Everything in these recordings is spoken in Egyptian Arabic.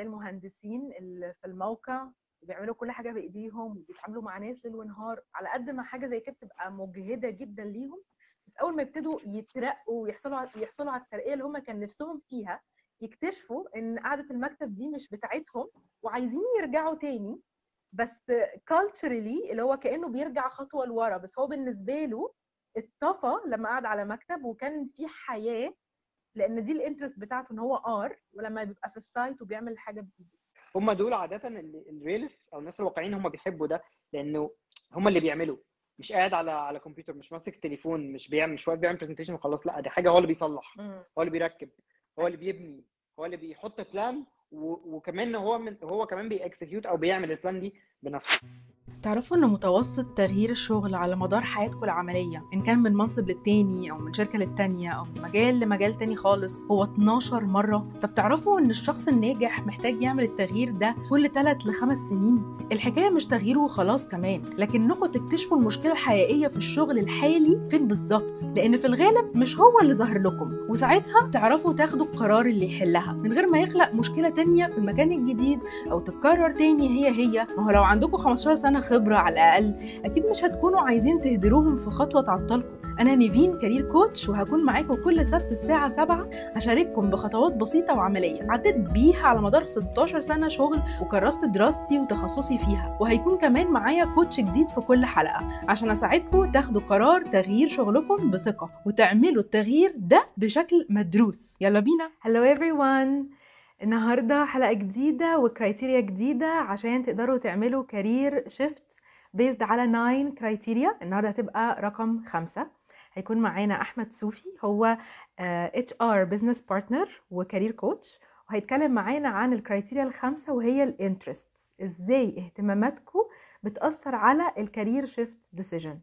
المهندسين اللي في الموقع بيعملوا كل حاجه بايديهم وبيتعاملوا مع ناس ليل ونهار على قد ما حاجه زي كده بتبقى مجهده جدا ليهم بس اول ما يبتدوا يترقوا ويحصلوا على يحصلوا على الترقيه اللي هم كان نفسهم فيها يكتشفوا ان قعده المكتب دي مش بتاعتهم وعايزين يرجعوا تاني بس culturally اللي هو كانه بيرجع خطوه لورا بس هو بالنسبه له اتطفى لما قعد على مكتب وكان في حياه لان دي الانترست بتاعته ان هو ار ولما بيبقى في السايت وبيعمل حاجه بايده هم دول عاده اللي- الريلس او الناس الواقعيين هم بيحبوا ده لانه هم اللي بيعملوا مش قاعد على على كمبيوتر مش ماسك تليفون مش بيعمل مش واقف بيعمل برزنتيشن وخلاص لا دي حاجه هو اللي بيصلح هو اللي بيركب هو اللي بيبني هو اللي بيحط بلان وكمان هو من هو كمان بيأكسكيوت او بيعمل البلان دي بنفسه تعرفوا ان متوسط تغيير الشغل على مدار حياتكم العملية ان كان من منصب للتاني او من شركة للتانية او من مجال لمجال تاني خالص هو 12 مرة طب تعرفوا ان الشخص الناجح محتاج يعمل التغيير ده كل 3 ل 5 سنين الحكاية مش تغييره وخلاص كمان لكنكم تكتشفوا المشكلة الحقيقية في الشغل الحالي فين بالظبط لان في الغالب مش هو اللي ظاهر لكم وساعتها تعرفوا تاخدوا القرار اللي يحلها من غير ما يخلق مشكلة تانية في المكان الجديد او تتكرر تاني هي هي ما هو لو عندكم 15 سنة خبرة على الأقل أكيد مش هتكونوا عايزين تهدروهم في خطوة تعطلكم أنا نيفين كارير كوتش وهكون معاكم كل سبت الساعة 7 أشارككم بخطوات بسيطة وعملية عديت بيها على مدار 16 سنة شغل وكرست دراستي وتخصصي فيها وهيكون كمان معايا كوتش جديد في كل حلقة عشان أساعدكم تاخدوا قرار تغيير شغلكم بثقة وتعملوا التغيير ده بشكل مدروس يلا بينا Hello everyone النهاردة حلقة جديدة وكرايتيريا جديدة عشان تقدروا تعملوا كارير شيفت بيزد على 9 كرايتيريا النهاردة هتبقى رقم خمسة هيكون معانا أحمد صوفي هو اتش ار بزنس بارتنر وكارير كوتش وهيتكلم معانا عن الكرايتيريا الخامسة وهي الانترست ازاي اهتماماتكم بتأثر على الكارير شيفت ديسيجن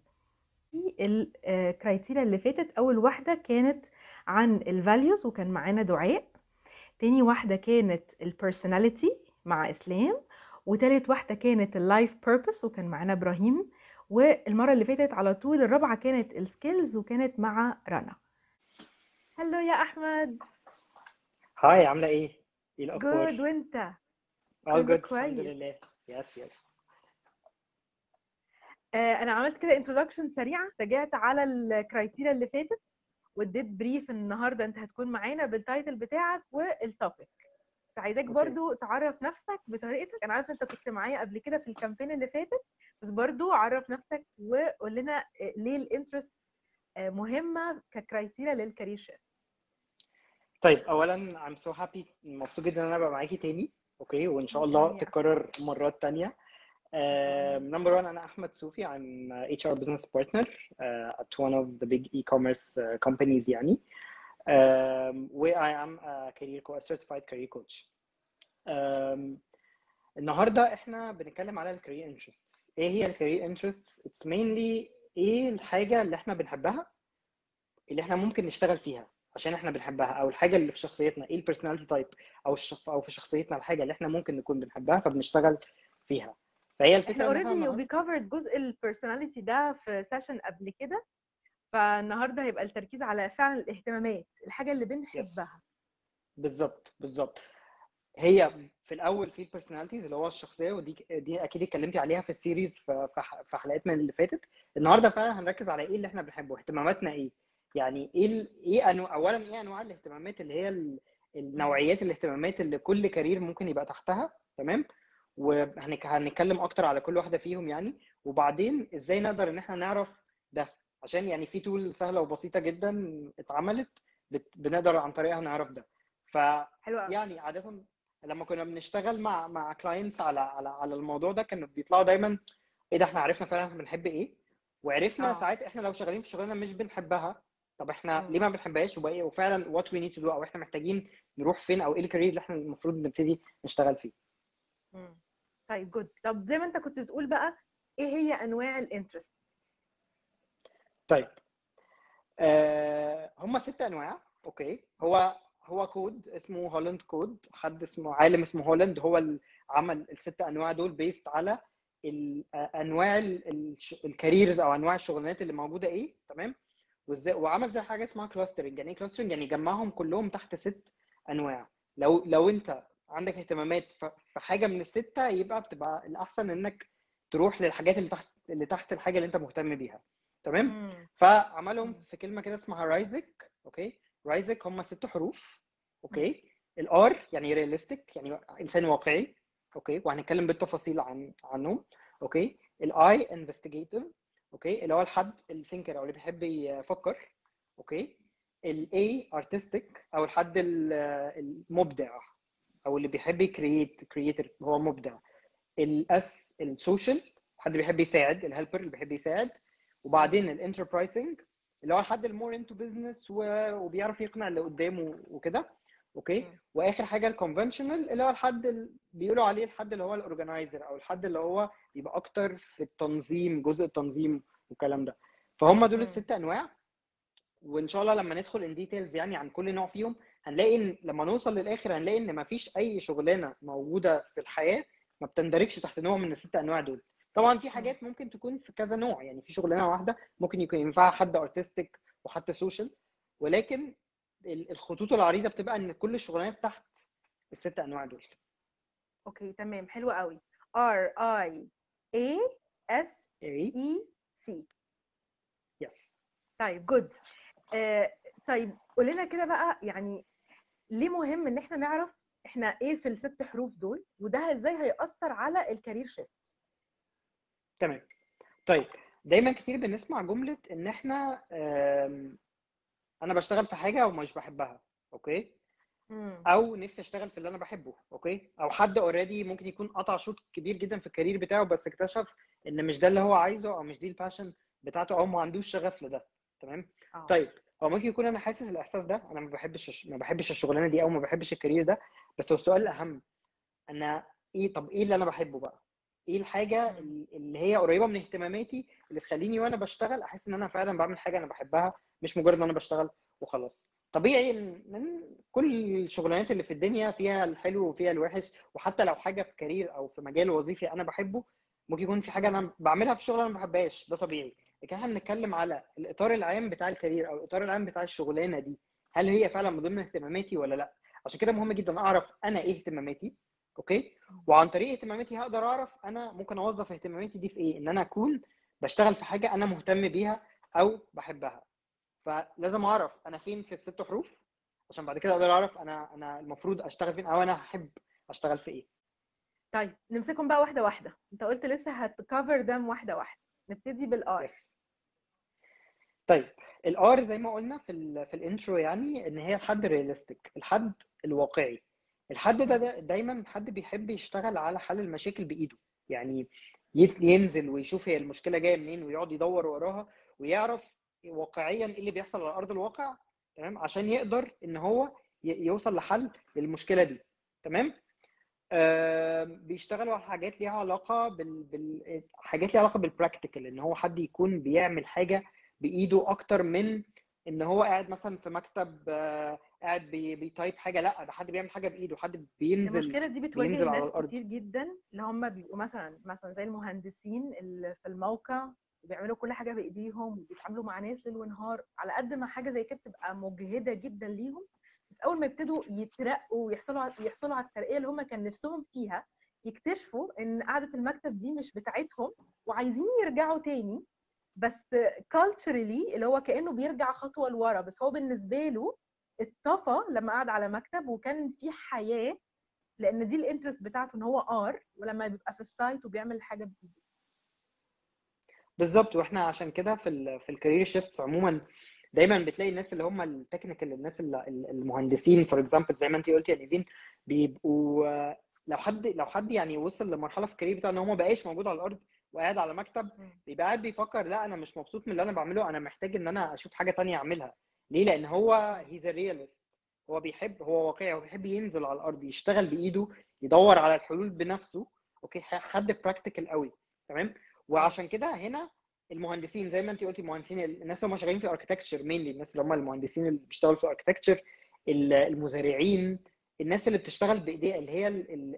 في الكرايتيريا اللي فاتت أول واحدة كانت عن الفاليوز وكان معانا دعاء تاني واحدة كانت البيرسوناليتي مع إسلام وتالت واحدة كانت اللايف بيربس وكان معانا إبراهيم والمرة اللي فاتت على طول الرابعة كانت السكيلز وكانت مع رنا هلو يا أحمد هاي عامله ايه؟ ايه الاخبار؟ جود وانت all كله good الحمد كويس. لله يس يس آه، انا عملت كده انترودكشن سريعه رجعت على الكرايتيريا اللي فاتت واديت بريف النهارده انت هتكون معانا بالتايتل بتاعك والتوبيك بس عايزاك أوكي. برضو تعرف نفسك بطريقتك انا عارفه انت كنت معايا قبل كده في الكامبين اللي فاتت بس برضو عرف نفسك وقول لنا آه، ليه الانترست آه، مهمه ككرايتيريا للكارير شيفت طيب اولا I'm so happy مبسوط جدا ان انا ابقى معاكي تاني اوكي وان شاء الله تاني. تتكرر مرات تانية نمبر 1 انا احمد صوفي I'm a HR business partner uh, at one of the big e-commerce uh, companies يعني um, و I am a career co- a certified career coach um, النهارده احنا بنتكلم على الكارير انترستس ايه هي الكارير انترستس اتس mainly ايه الحاجه اللي احنا بنحبها اللي احنا ممكن نشتغل فيها عشان احنا بنحبها او الحاجه اللي في شخصيتنا ايه البيرسوناليتي تايب او الشخ... او في شخصيتنا الحاجه اللي احنا ممكن نكون بنحبها فبنشتغل فيها فهي الفكره احنا ان احنا اوريدي النهارده وي كفرد جزء البيرسوناليتي ده في سيشن قبل كده فالنهارده هيبقى التركيز على فعلا الاهتمامات الحاجه اللي بنحبها يس بالظبط بالظبط هي في الاول في البيرسوناليتيز اللي هو الشخصيه ودي دي اكيد اتكلمتي عليها في السيريز في في ح- في حلقاتنا اللي فاتت النهارده فعلا هنركز على ايه اللي احنا بنحبه اهتماماتنا ايه يعني ايه ال... ايه انواع اولا ايه انواع الاهتمامات اللي هي ال... النوعيات الاهتمامات اللي كل كارير ممكن يبقى تحتها تمام وهنتكلم اكتر على كل واحده فيهم يعني وبعدين ازاي نقدر ان احنا نعرف ده عشان يعني في تول سهله وبسيطه جدا اتعملت بت... بنقدر عن طريقها نعرف ده ف حلو قوي يعني عادة لما كنا بنشتغل مع مع كلاينتس على على على الموضوع ده كانوا بيطلعوا دايما ايه ده احنا عرفنا فعلا احنا بنحب ايه وعرفنا اه. ساعات احنا لو شغالين في شغلانه مش بنحبها طب احنا مم. ليه ما بنحبهاش وبقى وفعلا وات وي نيد تو دو او احنا محتاجين نروح فين او ايه الكارير اللي احنا المفروض نبتدي نشتغل فيه مم. طيب جود طب زي ما انت كنت بتقول بقى ايه هي انواع الانترست طيب آه هم ست انواع اوكي هو هو كود اسمه هولاند كود حد اسمه عالم اسمه هولاند هو اللي عمل الست انواع دول بيست على ال- آه، انواع ال- الش- الكاريرز او انواع الشغلانات اللي موجوده ايه تمام وازاي وعمل زي حاجه اسمها كلاسترنج يعني ايه كلاسترنج يعني جمعهم كلهم تحت ست انواع لو لو انت عندك اهتمامات ف- في حاجه من السته يبقى بتبقى الاحسن انك تروح للحاجات اللي تحت اللي تحت الحاجه اللي انت مهتم بيها تمام مم. فعملهم مم. في كلمه كده اسمها رايزك اوكي رايزك هم ست حروف اوكي الار يعني رياليستيك يعني انسان واقعي اوكي وهنتكلم بالتفاصيل عن عنهم اوكي الاي انفستيجيتيف اوكي اللي هو الحد الثينكر او اللي بيحب يفكر اوكي الاي ارتستيك او الحد ال- المبدع او اللي بيحب يكريت كرييتر هو مبدع الاس السوشيال حد بيحب يساعد الهيلبر اللي بيحب يساعد وبعدين الانتربرايزنج اللي هو الحد المور انتو بزنس وبيعرف يقنع اللي قدامه وكده اوكي مم. واخر حاجه الكونفنشنال اللي هو الحد اللي بيقولوا عليه الحد اللي هو الاورجنايزر او الحد اللي هو بيبقى اكتر في التنظيم جزء التنظيم والكلام ده فهم دول مم. الست انواع وان شاء الله لما ندخل ان ديتيلز يعني عن كل نوع فيهم هنلاقي ان لما نوصل للاخر هنلاقي ان مفيش اي شغلانه موجوده في الحياه ما بتندرجش تحت نوع من الست انواع دول طبعا في حاجات ممكن تكون في كذا نوع يعني في شغلانه واحده ممكن يكون ينفعها حد ارتستيك وحد سوشيال ولكن ال- الخطوط العريضه بتبقى ان كل الشغلانات تحت الست انواع دول اوكي تمام حلو قوي R I A S ايه E C يس طيب جود آه طيب قول لنا كده بقى يعني ليه مهم ان احنا نعرف احنا ايه في الست حروف دول وده ازاي هيأثر على الكارير شيفت تمام طيب دايما كتير بنسمع جمله ان احنا آم، انا بشتغل في حاجه ومش بحبها اوكي او نفسي اشتغل في اللي انا بحبه اوكي او حد اوريدي ممكن يكون قطع شوط كبير جدا في الكارير بتاعه بس اكتشف ان مش ده اللي هو عايزه او مش دي الباشن بتاعته او ما عندوش شغف لده تمام اه طيب هو ممكن يكون انا حاسس الاحساس ده انا ما بحبش ما بحبش الشغلانه دي او ما بحبش الكارير ده بس هو السؤال الاهم انا ايه طب ايه اللي انا بحبه بقى ايه الحاجه مم. اللي هي قريبه من اهتماماتي اللي تخليني وانا بشتغل احس ان انا فعلا بعمل حاجه انا بحبها مش مجرد ان انا بشتغل وخلاص طبيعي إن من كل الشغلانات اللي في الدنيا فيها الحلو وفيها الوحش وحتى لو حاجه في كارير او في مجال وظيفي انا بحبه ممكن يكون في حاجه انا بعملها في الشغل انا ما بحبهاش ده طبيعي لكن احنا بنتكلم على الاطار العام بتاع الكارير او الاطار العام بتاع الشغلانه دي هل هي فعلا من ضمن اهتماماتي ولا لا عشان كده مهم جدا اعرف انا ايه اهتماماتي اوكي وعن طريق اهتماماتي هقدر اعرف انا ممكن اوظف اهتماماتي دي في ايه ان انا اكون بشتغل في حاجه انا مهتم بيها او بحبها فلازم اعرف انا فين في الست حروف عشان بعد كده اقدر اعرف انا انا المفروض اشتغل فين او انا هحب اشتغل في ايه طيب نمسكهم بقى واحده واحده انت قلت لسه هتكفر دم واحده واحده نبتدي بالار يس طيب الار زي ما قلنا في ال في الانترو يعني ان هي الحد رياليستيك الحد الواقعي الحد ده, ده دايما حد بيحب يشتغل على حل المشاكل بايده يعني ي- ينزل ويشوف هي المشكله جايه منين ويقعد يدور وراها ويعرف واقعيا ايه اللي بيحصل على ارض الواقع تمام عشان يقدر ان هو ي- يوصل لحل للمشكله دي تمام آم، بيشتغلوا على حاجات ليها علاقه بال... بال... حاجات ليها علاقه بالبراكتيكال ان هو حد يكون بيعمل حاجه بايده اكتر من ان هو قاعد مثلا في مكتب آه، قاعد بي... بيتايب حاجه لا ده حد بيعمل حاجه بايده حد بينزل المشكله دي بتواجه بينزل على ناس الارض كتير جدا اللي هم بيبقوا مثلا مثلا زي المهندسين اللي في الموقع بيعملوا كل حاجه بايديهم وبيتعاملوا مع ناس ليل ونهار على قد ما حاجه زي كده بتبقى مجهده جدا ليهم بس اول ما يبتدوا يترقوا ويحصلوا على يحصلوا على الترقيه اللي هم كان نفسهم فيها يكتشفوا ان قعده المكتب دي مش بتاعتهم وعايزين يرجعوا تاني بس culturally اللي هو كانه بيرجع خطوه لورا بس هو بالنسبه له اتطفى لما قعد على مكتب وكان في حياه لان دي الانترست بتاعته ان هو ار ولما بيبقى في السايت وبيعمل الحاجه بايده بالظبط واحنا عشان كده في ال في الكارير شيفتس عموما دايما بتلاقي الناس اللي هم التكنيكال الناس اللي المهندسين فور اكزامبل زي ما انت قلتي يا نيفين بيبقوا آه، لو حد لو حد يعني وصل لمرحله في الكارير بتاعه ان هو ما بقاش موجود على الارض وقاعد على مكتب بيبقى قاعد بيفكر لا انا مش مبسوط من اللي انا بعمله انا محتاج ان انا اشوف حاجه تانية اعملها ليه لان هو هيز ريالست هو بيحب هو واقعي هو بيحب ينزل على الارض يشتغل بايده يدور على الحلول بنفسه اوكي حد براكتيكال قوي تمام وعشان كده هنا المهندسين زي ما انت قلتي المهندسين الناس اللي هم شغالين في الاركتكتشر مينلي الناس اللي هم المهندسين اللي بيشتغلوا في الاركتكتشر المزارعين الناس اللي بتشتغل بايديها اللي هي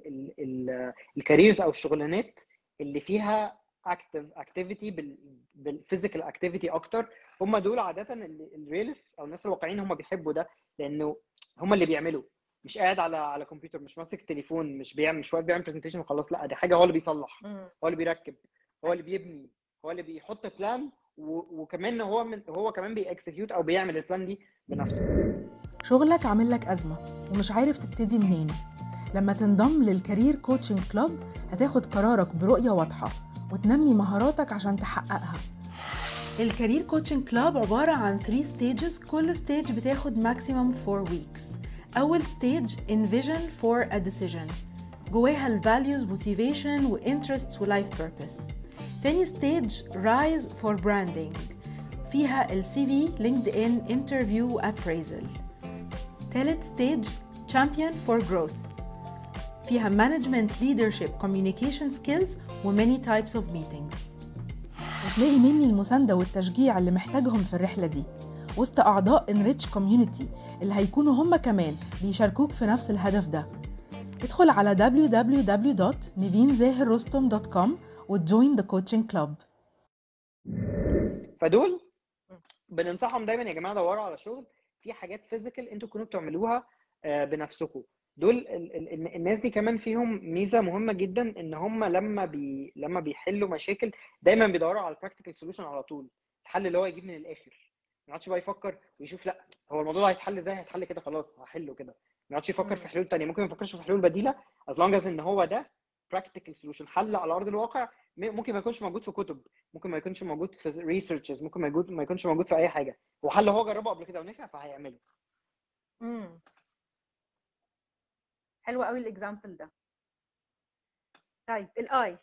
الكاريرز او الشغلانات اللي فيها اكتف اكتيفيتي بالفيزيكال اكتيفيتي اكتر هم دول عاده الريلس او الناس الواقعيين هم بيحبوا ده لانه هم اللي بيعملوا مش قاعد على على كمبيوتر مش ماسك تليفون مش بيعمل مش واقف بيعمل برزنتيشن وخلاص لا دي حاجه هو اللي بيصلح مم. هو اللي بيركب هو اللي بيبني هو اللي بيحط بلان وكمان هو من هو كمان بيأكسكيوت او بيعمل البلان دي بنفسه شغلك عامل لك أزمة ومش عارف تبتدي منين لما تنضم للكارير كوتشنج كلوب هتاخد قرارك برؤية واضحة وتنمي مهاراتك عشان تحققها الكارير كوتشنج كلوب عبارة عن 3 stages كل stage بتاخد maximum 4 weeks أول stage envision for a decision جواها ال values motivation و interests و life purpose تاني stage rise for branding فيها ال CV LinkedIn interview و appraisal تالت ستيج Champion for Growth فيها Management Leadership Communication Skills و many types of meetings وتلاقي مني المساندة والتشجيع اللي محتاجهم في الرحلة دي وسط أعضاء Enrich Community اللي هيكونوا هم كمان بيشاركوك في نفس الهدف ده ادخل على www.nivinzahirrostom.com وتجوين the coaching club فدول بننصحهم دايما يا جماعه دوروا على شغل في حاجات فيزيكال انتوا تكونوا بتعملوها آه، بنفسكم دول ال- ال- ال- الناس دي كمان فيهم ميزه مهمه جدا ان هم لما بي لما بيحلوا مشاكل دايما بيدوروا على البراكتيكال سوليوشن على طول الحل اللي هو يجيب من الاخر ما يقعدش بقى يفكر ويشوف لا هو الموضوع ده هيتحل ازاي هيتحل كده خلاص هحله كده ما يقعدش يفكر في حلول تانية ممكن ما يفكرش في حلول بديله as long as ان هو ده practical solution حل على ارض الواقع م- ممكن ما يكونش موجود في كتب ممكن ما يكونش موجود في ريسيرشز ممكن ما يكون ما يكونش موجود في اي حاجه هو حل هو جربه قبل كده ونفع فهيعمله مم. حلو قوي الاكزامبل ده طيب الاي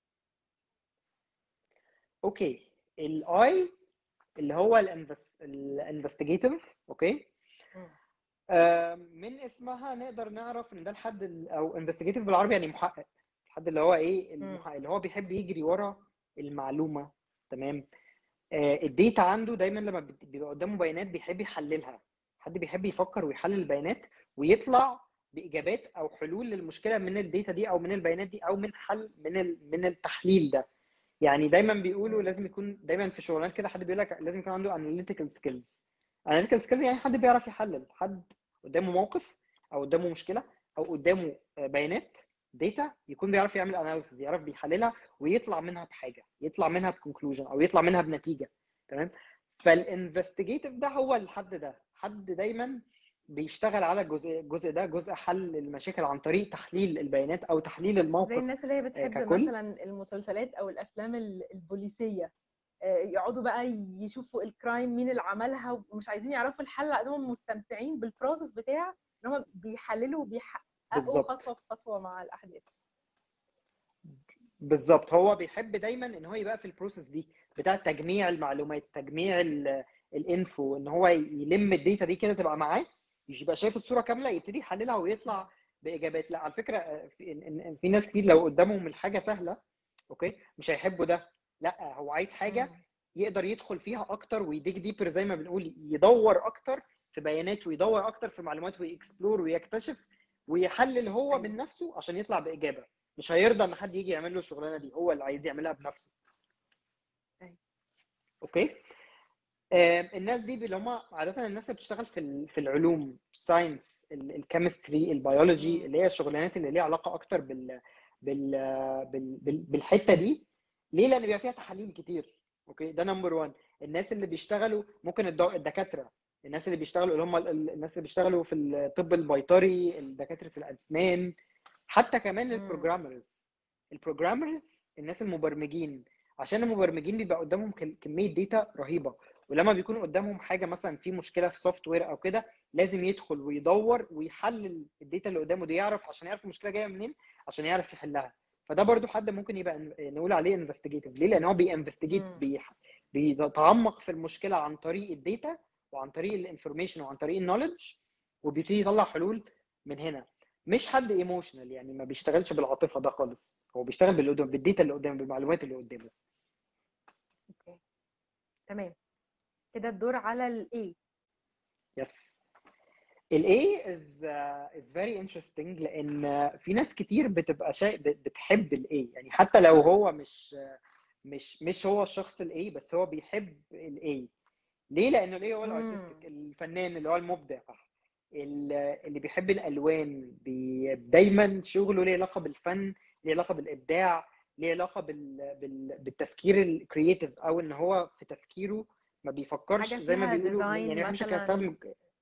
اوكي الاي اللي هو الانفستيجيتيف اوكي مم. آم، من اسمها نقدر نعرف ان ده الحد ال- او انفستيجيتيف بالعربي يعني محقق الحد اللي هو ايه المحقق اللي هو بيحب يجري ورا المعلومه تمام آه، الداتا عنده دايما لما بت- بيبقى قدامه بيانات بيحب يحللها حد بيحب يفكر ويحلل البيانات ويطلع باجابات او حلول للمشكله من الداتا دي او من البيانات دي او من حل من ال- من التحليل ده يعني دايما بيقولوا لازم يكون دايما في شغلانات كده حد بيقول لك لازم يكون عنده analytical skills analytical skills يعني حد بيعرف يحلل حد قدامه موقف او قدامه مشكله او قدامه آه، بيانات داتا يكون بيعرف يعمل اناليسيز يعرف بيحللها ويطلع منها بحاجه يطلع منها بكونكلوجن او يطلع منها بنتيجه تمام فالانفستيجيتيف ده هو الحد ده حد دايما بيشتغل على الجزء الجزء ده جزء حل المشاكل عن طريق تحليل البيانات او تحليل زي الموقف الناس اللي هي بتحب ككل. مثلا المسلسلات او الافلام ال- البوليسيه آه، يقعدوا بقى يشوفوا الكرايم مين اللي عملها ومش عايزين يعرفوا الحل على قد ما هم مستمتعين بالبروسس بتاع ان هم بيحللوا وبيحققوا بالظبط. خطوه بخطوه مع الاحداث بالظبط هو بيحب دايما ان هو يبقى في البروسيس دي بتاع تجميع المعلومات تجميع ال- الانفو ان هو يلم الداتا دي كده تبقى معاه يبقى شايف الصوره كامله يبتدي يحللها ويطلع باجابات لا على فكره آه، في, إن- إن- إن في ناس كتير لو قدامهم الحاجه سهله اوكي مش هيحبوا ده لا هو عايز حاجه يقدر يدخل فيها اكتر ويديك ديبر زي ما بنقول يدور اكتر في بيانات ويدور اكتر في معلومات ويكسبلور ويكتشف ويحلل هو أيوة. من نفسه عشان يطلع باجابه مش هيرضى ان حد يجي يعمل له الشغلانه دي هو اللي عايز يعملها بنفسه أيوة. اوكي آم، الناس دي اللي هم عاده الناس اللي بتشتغل في ال- في العلوم ساينس الكيمستري البيولوجي مم. اللي هي الشغلانات اللي ليها علاقه اكتر بال بال بال بال- بالحته دي ليه لان بيبقى فيها تحاليل كتير اوكي ده نمبر 1 الناس اللي بيشتغلوا ممكن الدو- الدكاتره الناس اللي بيشتغلوا اللي هم ال- ال- الناس اللي بيشتغلوا في الطب البيطري الدكاتره الاسنان حتى كمان مم. البروجرامرز البروجرامرز الناس المبرمجين عشان المبرمجين بيبقى قدامهم كم- كميه داتا رهيبه ولما بيكون قدامهم حاجه مثلا في مشكله في سوفت وير او كده لازم يدخل ويدور ويحلل الداتا اللي قدامه دي يعرف عشان يعرف المشكله جايه منين عشان يعرف يحلها فده برضو حد ممكن يبقى إن- نقول عليه انفستيجيتيف ليه لان هو بينفستيجيت مم. بيح... بيتعمق في المشكله عن طريق الداتا وعن طريق الانفورميشن وعن طريق النولج وبيبتدي يطلع حلول من هنا مش حد ايموشنال يعني ما بيشتغلش بالعاطفه ده خالص هو بيشتغل باللي قدام بالداتا اللي قدامه بالمعلومات اللي قدامه اوكي تمام كده الدور على الاي يس ال A is uh, is very interesting لأن في ناس كتير بتبقى شيء بتحب ال A يعني حتى لو هو مش مش مش هو الشخص ال A بس هو بيحب ال A ليه؟ لأنه ال A هو مم. الارتستيك الفنان اللي هو المبدع ال- اللي بيحب الالوان بي دايما شغله ليه علاقه بالفن ليه علاقه بالابداع ليه علاقه بال... بال... بالتفكير الكرييتيف او ان هو في تفكيره ما بيفكرش حاجة زي ما فيها بيقولوا design يعني ما بيحبش مثلاً. يستخدم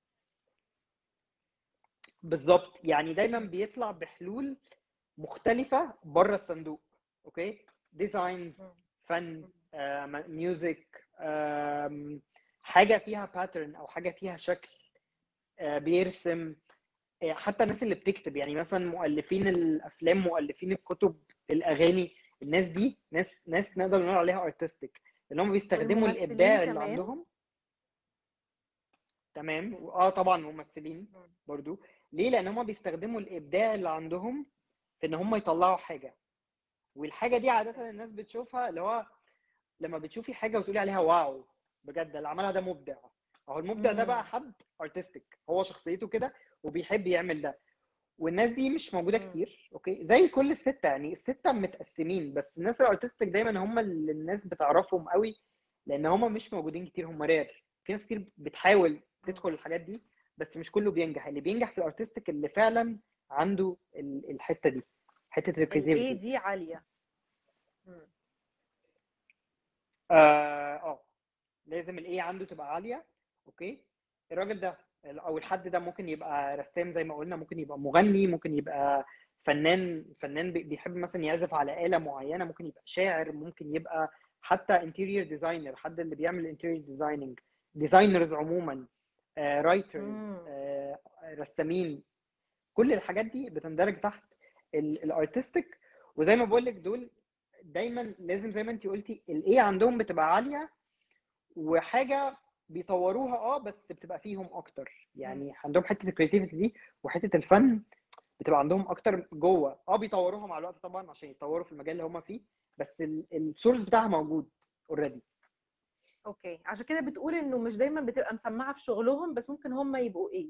بالظبط يعني دايما بيطلع بحلول مختلفة بره الصندوق اوكي ديزاينز مم. فن ميوزك حاجة فيها باترن او حاجة فيها شكل آه، بيرسم آه، حتى الناس اللي بتكتب يعني مثلا مؤلفين الافلام مؤلفين الكتب الاغاني الناس دي ناس ناس نقدر نقول عليها ارتستيك لان هم بيستخدموا والممثلين الابداع اللي كمان. عندهم تمام اه طبعا ممثلين برضو ليه لان هم بيستخدموا الابداع اللي عندهم في ان هم يطلعوا حاجه والحاجه دي عاده الناس بتشوفها اللي هو لما بتشوفي حاجه وتقولي عليها واو بجد اللي عملها ده مبدع اهو المبدع ده بقى مم. حد ارتستيك هو شخصيته كده وبيحب يعمل ده والناس دي مش موجوده مم. كتير اوكي زي كل السته يعني السته متقسمين بس الناس الارتستيك دايما هم اللي الناس بتعرفهم قوي لان هم مش موجودين كتير هم رير في ناس كتير بتحاول تدخل الحاجات دي بس مش كله بينجح اللي بينجح في الارتستيك اللي فعلا عنده ال- الحته دي حته الاي الكريتيفيتي دي عالية مم. اه اه لازم الايه عنده تبقى عاليه اوكي الراجل ده او الحد ده ممكن يبقى رسام زي ما قلنا ممكن يبقى مغني ممكن يبقى فنان فنان بي- بيحب مثلا يعزف على آلة معينة ممكن يبقى شاعر ممكن يبقى حتى انتيريور ديزاينر حد اللي بيعمل انتيريور ديزايننج ديزاينرز عموما رايترز مم. رسامين كل الحاجات دي بتندرج تحت الارتستيك وزي ما بقول لك دول دايما لازم زي ما انت قلتي الايه عندهم بتبقى عاليه وحاجه بيطوروها اه بس بتبقى فيهم اكتر يعني عندهم حته الكرياتيفيتي دي وحته الفن بتبقى عندهم اكتر جوه اه بيطوروها مع الوقت طبعا عشان يتطوروا في المجال اللي هم فيه بس السورس بتاعها موجود اوريدي اوكي عشان كده بتقول انه مش دايما بتبقى مسمعة في شغلهم بس ممكن هم يبقوا ايه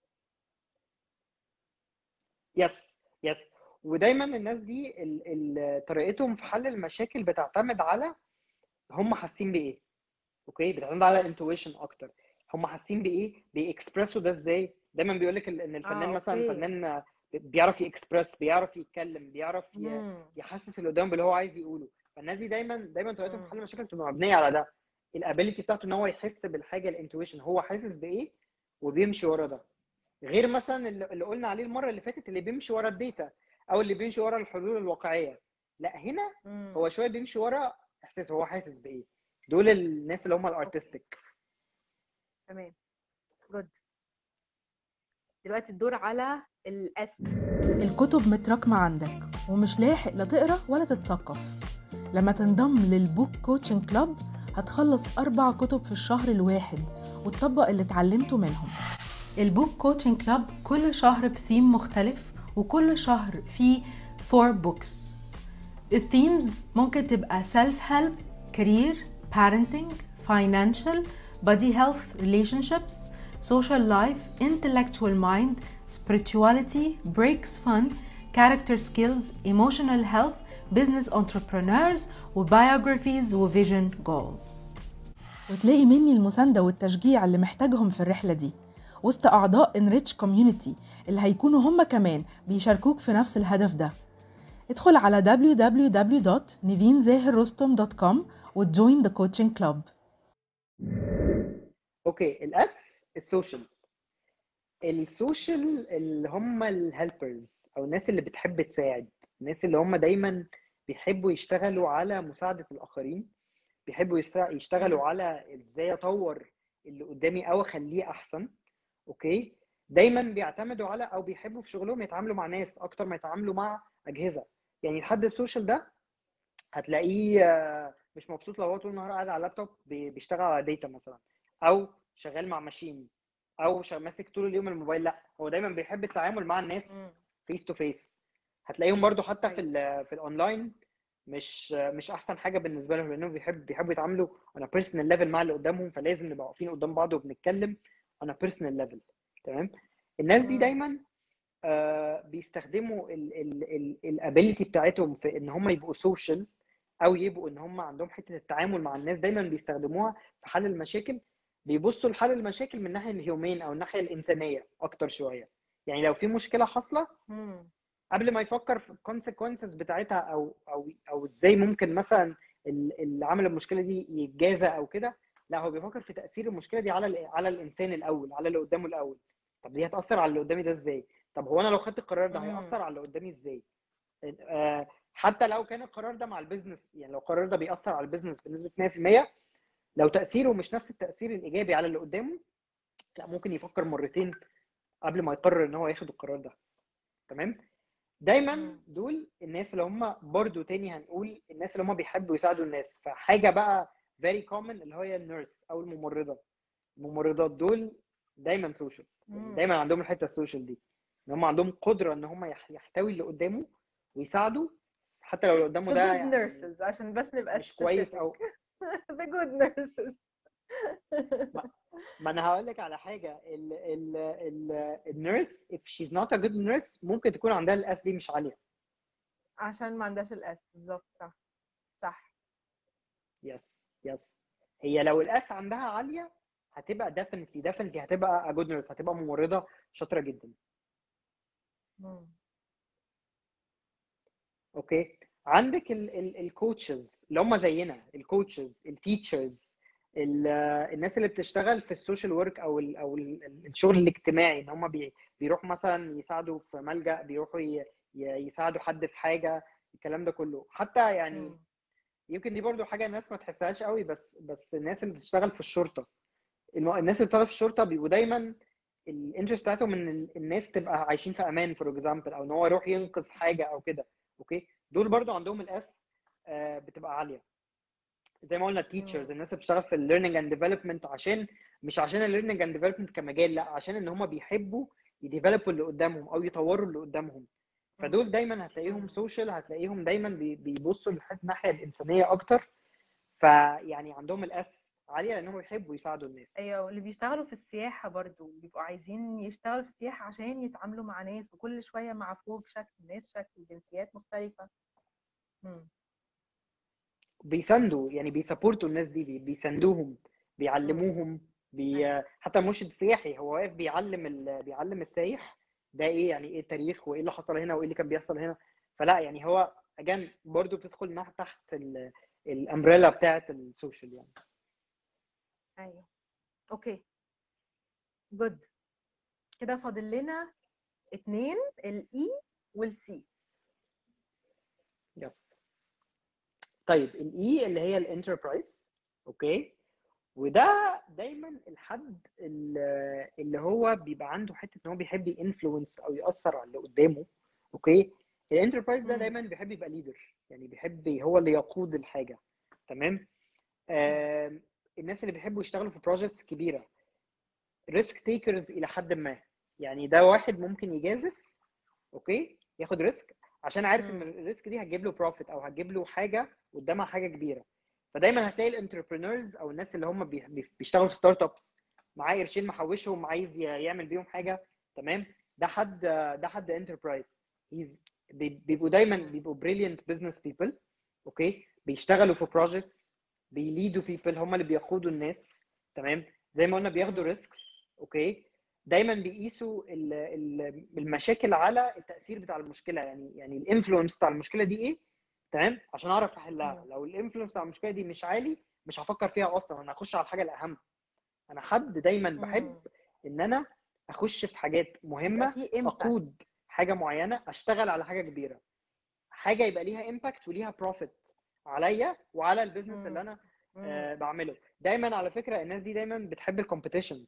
يس يس ودايما الناس دي ال- ال- طريقتهم في حل المشاكل بتعتمد على هم حاسين بايه اوكي بتعتمد على انتويشن اكتر هم حاسين بايه بيكسبرسوا ده ازاي دايما بيقول لك ان الفنان اه مثلا اوكي فنان بيعرف يكسبرس بيعرف يتكلم بيعرف ي- مم. يحسس اللي قدامه باللي هو عايز يقوله فالناس دي دايما دايما طريقتهم في مم. حل المشاكل بتبقى مبنيه على ده الابيليتي بتاعته ان هو يحس بالحاجه الانتويشن هو حاسس بايه وبيمشي ورا ده غير مثلا اللي اللي قلنا عليه المره اللي فاتت اللي بيمشي ورا الداتا او اللي بيمشي ورا الحلول الواقعيه لا هنا مم. هو شويه بيمشي ورا احساس هو حاسس بايه دول الناس اللي هم اوكي الارتستيك تمام جود دلوقتي الدور على الاس الكتب متراكمة عندك ومش لاحق لا تقرا ولا تتثقف لما تنضم للبوك كوتشنج كلاب هتخلص أربع كتب في الشهر الواحد وتطبق اللي اتعلمته منهم البوك كوتشنج كلاب كل شهر بثيم مختلف وكل شهر فيه فور بوكس الثيمز ممكن تبقى self help career parenting financial body health relationships social life intellectual mind spirituality breaks fun character skills emotional health business entrepreneurs وbiographies وvision goals وتلاقي مني المساندة والتشجيع اللي محتاجهم في الرحلة دي وسط أعضاء Enrich Community اللي هيكونوا هم كمان بيشاركوك في نفس الهدف ده ادخل على www.nivinzahirrostom.com وتجوين the coaching club اوكي الاس السوشيال السوشيال اللي هم الهيلبرز او الناس اللي بتحب تساعد الناس اللي هم دايما بيحبوا يشتغلوا على مساعدة الآخرين بيحبوا يسا- يشتغلوا على ازاي اطور اللي قدامي او اخليه احسن اوكي دايما بيعتمدوا على او بيحبوا في شغلهم يتعاملوا مع ناس اكتر ما يتعاملوا مع اجهزه يعني الحد السوشيال ده هتلاقيه آه، مش مبسوط لو هو طول النهار قاعد على اللابتوب بي- بيشتغل على داتا مثلا او شغال مع ماشين او شا- ماسك طول اليوم الموبايل لا هو دايما بيحب التعامل مع الناس مم. فيس تو فيس هتلاقيهم برضو حتى في ايوه ال في الاونلاين مش مش احسن حاجه بالنسبه لهم لانهم بيحب بيحبوا يتعاملوا on a personal ليفل مع اللي قدامهم فلازم نبقى واقفين قدام بعض وبنتكلم on a personal ليفل تمام الناس دي مم. دايما آه، بيستخدموا الابيليتي بتاعتهم في ان هم يبقوا سوشيال او يبقوا ان هم عندهم حته التعامل مع الناس دايما بيستخدموها في حل المشاكل بيبصوا لحل المشاكل من الناحيه الهيومين او الناحيه الانسانيه اكتر شويه يعني لو في مشكله حاصله مم. قبل ما يفكر في الكونسيكونسز بتاعتها او او او ازاي ممكن مثلا ال- اللي عمل المشكله دي يتجازى او كده لا هو بيفكر في تاثير المشكله دي على ال- على الانسان الاول على اللي قدامه الاول طب دي هتاثر على اللي قدامي ده ازاي طب هو انا لو خدت القرار ده مم. هياثر على اللي قدامي ازاي آه، حتى لو كان القرار ده مع البيزنس يعني لو القرار ده بيأثر على البيزنس بنسبة 100% لو تأثيره مش نفس التأثير الإيجابي على اللي قدامه لا ممكن يفكر مرتين قبل ما يقرر ان هو ياخد القرار ده تمام دايما مم. دول الناس اللي هم برضو تاني هنقول الناس اللي هم بيحبوا يساعدوا الناس فحاجة بقى very common اللي هي النيرس او الممرضة الممرضات دول دايما سوشيال مم. دايما عندهم الحتة السوشيال دي ان هم عندهم قدرة ان هم يح- يحتوي اللي قدامه ويساعدوا حتى لو اللي قدامه the ده good يعني nurses عشان بس نبقى مش كويس specific. او the good nurses ما انا هقول لك على حاجه ال ال ال النيرس if she's not a good nurse ممكن تكون عندها الاس دي مش عاليه عشان ما عندهاش الاس بالظبط صح صح يس يس هي لو الاس عندها عاليه هتبقى definitely definitely هتبقى a good nurse هتبقى ممرضه شاطره جدا مم. اوكي عندك الكوتشز اللي هم زينا الكوتشز التيتشرز الناس اللي بتشتغل في السوشيال ورك او ال او ال الشغل الاجتماعي ان هم بي بيروحوا مثلا يساعدوا في ملجأ بيروحوا ي- ي- يساعدوا حد في حاجه الكلام ده كله حتى يعني مم. يمكن دي برضو حاجه الناس ما تحسهاش قوي بس بس الناس اللي بتشتغل في الشرطه الم- الناس اللي بتشتغل في الشرطه بيبقوا دايما الانترست بتاعتهم ان ال- الناس تبقى عايشين في امان فور اكزامبل او ان هو يروح ينقذ حاجه او كده اوكي دول برضو عندهم الاس آه، بتبقى عاليه زي ما قلنا التيتشرز مم. الناس اللي بتشتغل في الليرنينج اند ديفلوبمنت عشان مش عشان الليرنينج اند ديفلوبمنت كمجال لا عشان ان هم بيحبوا يديفلوبوا اللي قدامهم او يطوروا اللي قدامهم فدول دايما هتلاقيهم مم. سوشيال هتلاقيهم دايما بي- بيبصوا للحته الناحيه الانسانيه اكتر فيعني عندهم الاس عاليه لانهم بيحبوا يساعدوا الناس ايوه واللي بيشتغلوا في السياحة برضو بيبقوا عايزين يشتغلوا في السياحة عشان يتعاملوا مع ناس وكل شوية مع فوق شكل ناس شكل جنسيات مختلفة مم. بيساندوا يعني بيسابورتوا الناس دي بي- بيساندوهم بيعلموهم بي... أيوة. حتى المرشد السياحي هو واقف بيعلم ال... بيعلم السايح ده ايه يعني ايه التاريخ وايه اللي حصل هنا وايه اللي كان بيحصل هنا فلا يعني هو اجان برضو بتدخل نح- تحت ال... الامبريلا بتاعت السوشيال يعني ايوه اوكي جود كده فاضل لنا اتنين الاي والسي يس طيب الاي اللي هي الانتربرايز اوكي وده دايما الحد اللي اللي هو بيبقى عنده حته ان هو بيحب ينفلونس او ياثر على اللي قدامه اوكي الانتربرايز ده مم. دايما بيحب يبقى ليدر يعني بيحب هو اللي يقود الحاجه تمام آم، الناس اللي بيحبوا يشتغلوا في بروجكتس كبيره ريسك تيكرز الى حد ما يعني ده واحد ممكن يجازف اوكي ياخد ريسك عشان عارف ان مم. الريسك دي هتجيب له بروفيت او هتجيب له حاجه قدامها حاجه كبيره فدايما هتلاقي الانتربرينورز او الناس اللي هم بي- بي- بيشتغلوا في ستارت ابس معاه قرشين محوشهم عايز ي- يعمل بيهم حاجه تمام ده حد ده حد انتربرايز بيبقوا دايما بيبقوا بريليانت بزنس بيبل اوكي بيشتغلوا في بروجكتس بيليدوا بيبل هم اللي بيقودوا الناس تمام زي ما قلنا بياخدوا ريسكس اوكي دايما بيقيسوا ال- ال- المشاكل على التاثير بتاع المشكله يعني يعني الانفلونس بتاع المشكله دي ايه تمام عشان اعرف احلها مم. لو الانفلونس بتاع المشكله دي مش عالي مش هفكر فيها اصلا انا هخش على الحاجه الاهم انا حد دايما بحب مم. ان انا اخش في حاجات يبقى مهمه في impact. اقود حاجه معينه اشتغل على حاجه كبيره حاجه يبقى ليها امباكت وليها بروفيت عليا وعلى البيزنس اللي مم. انا مم. آه بعمله دايما على فكره الناس دي دايما بتحب الكومبيتيشن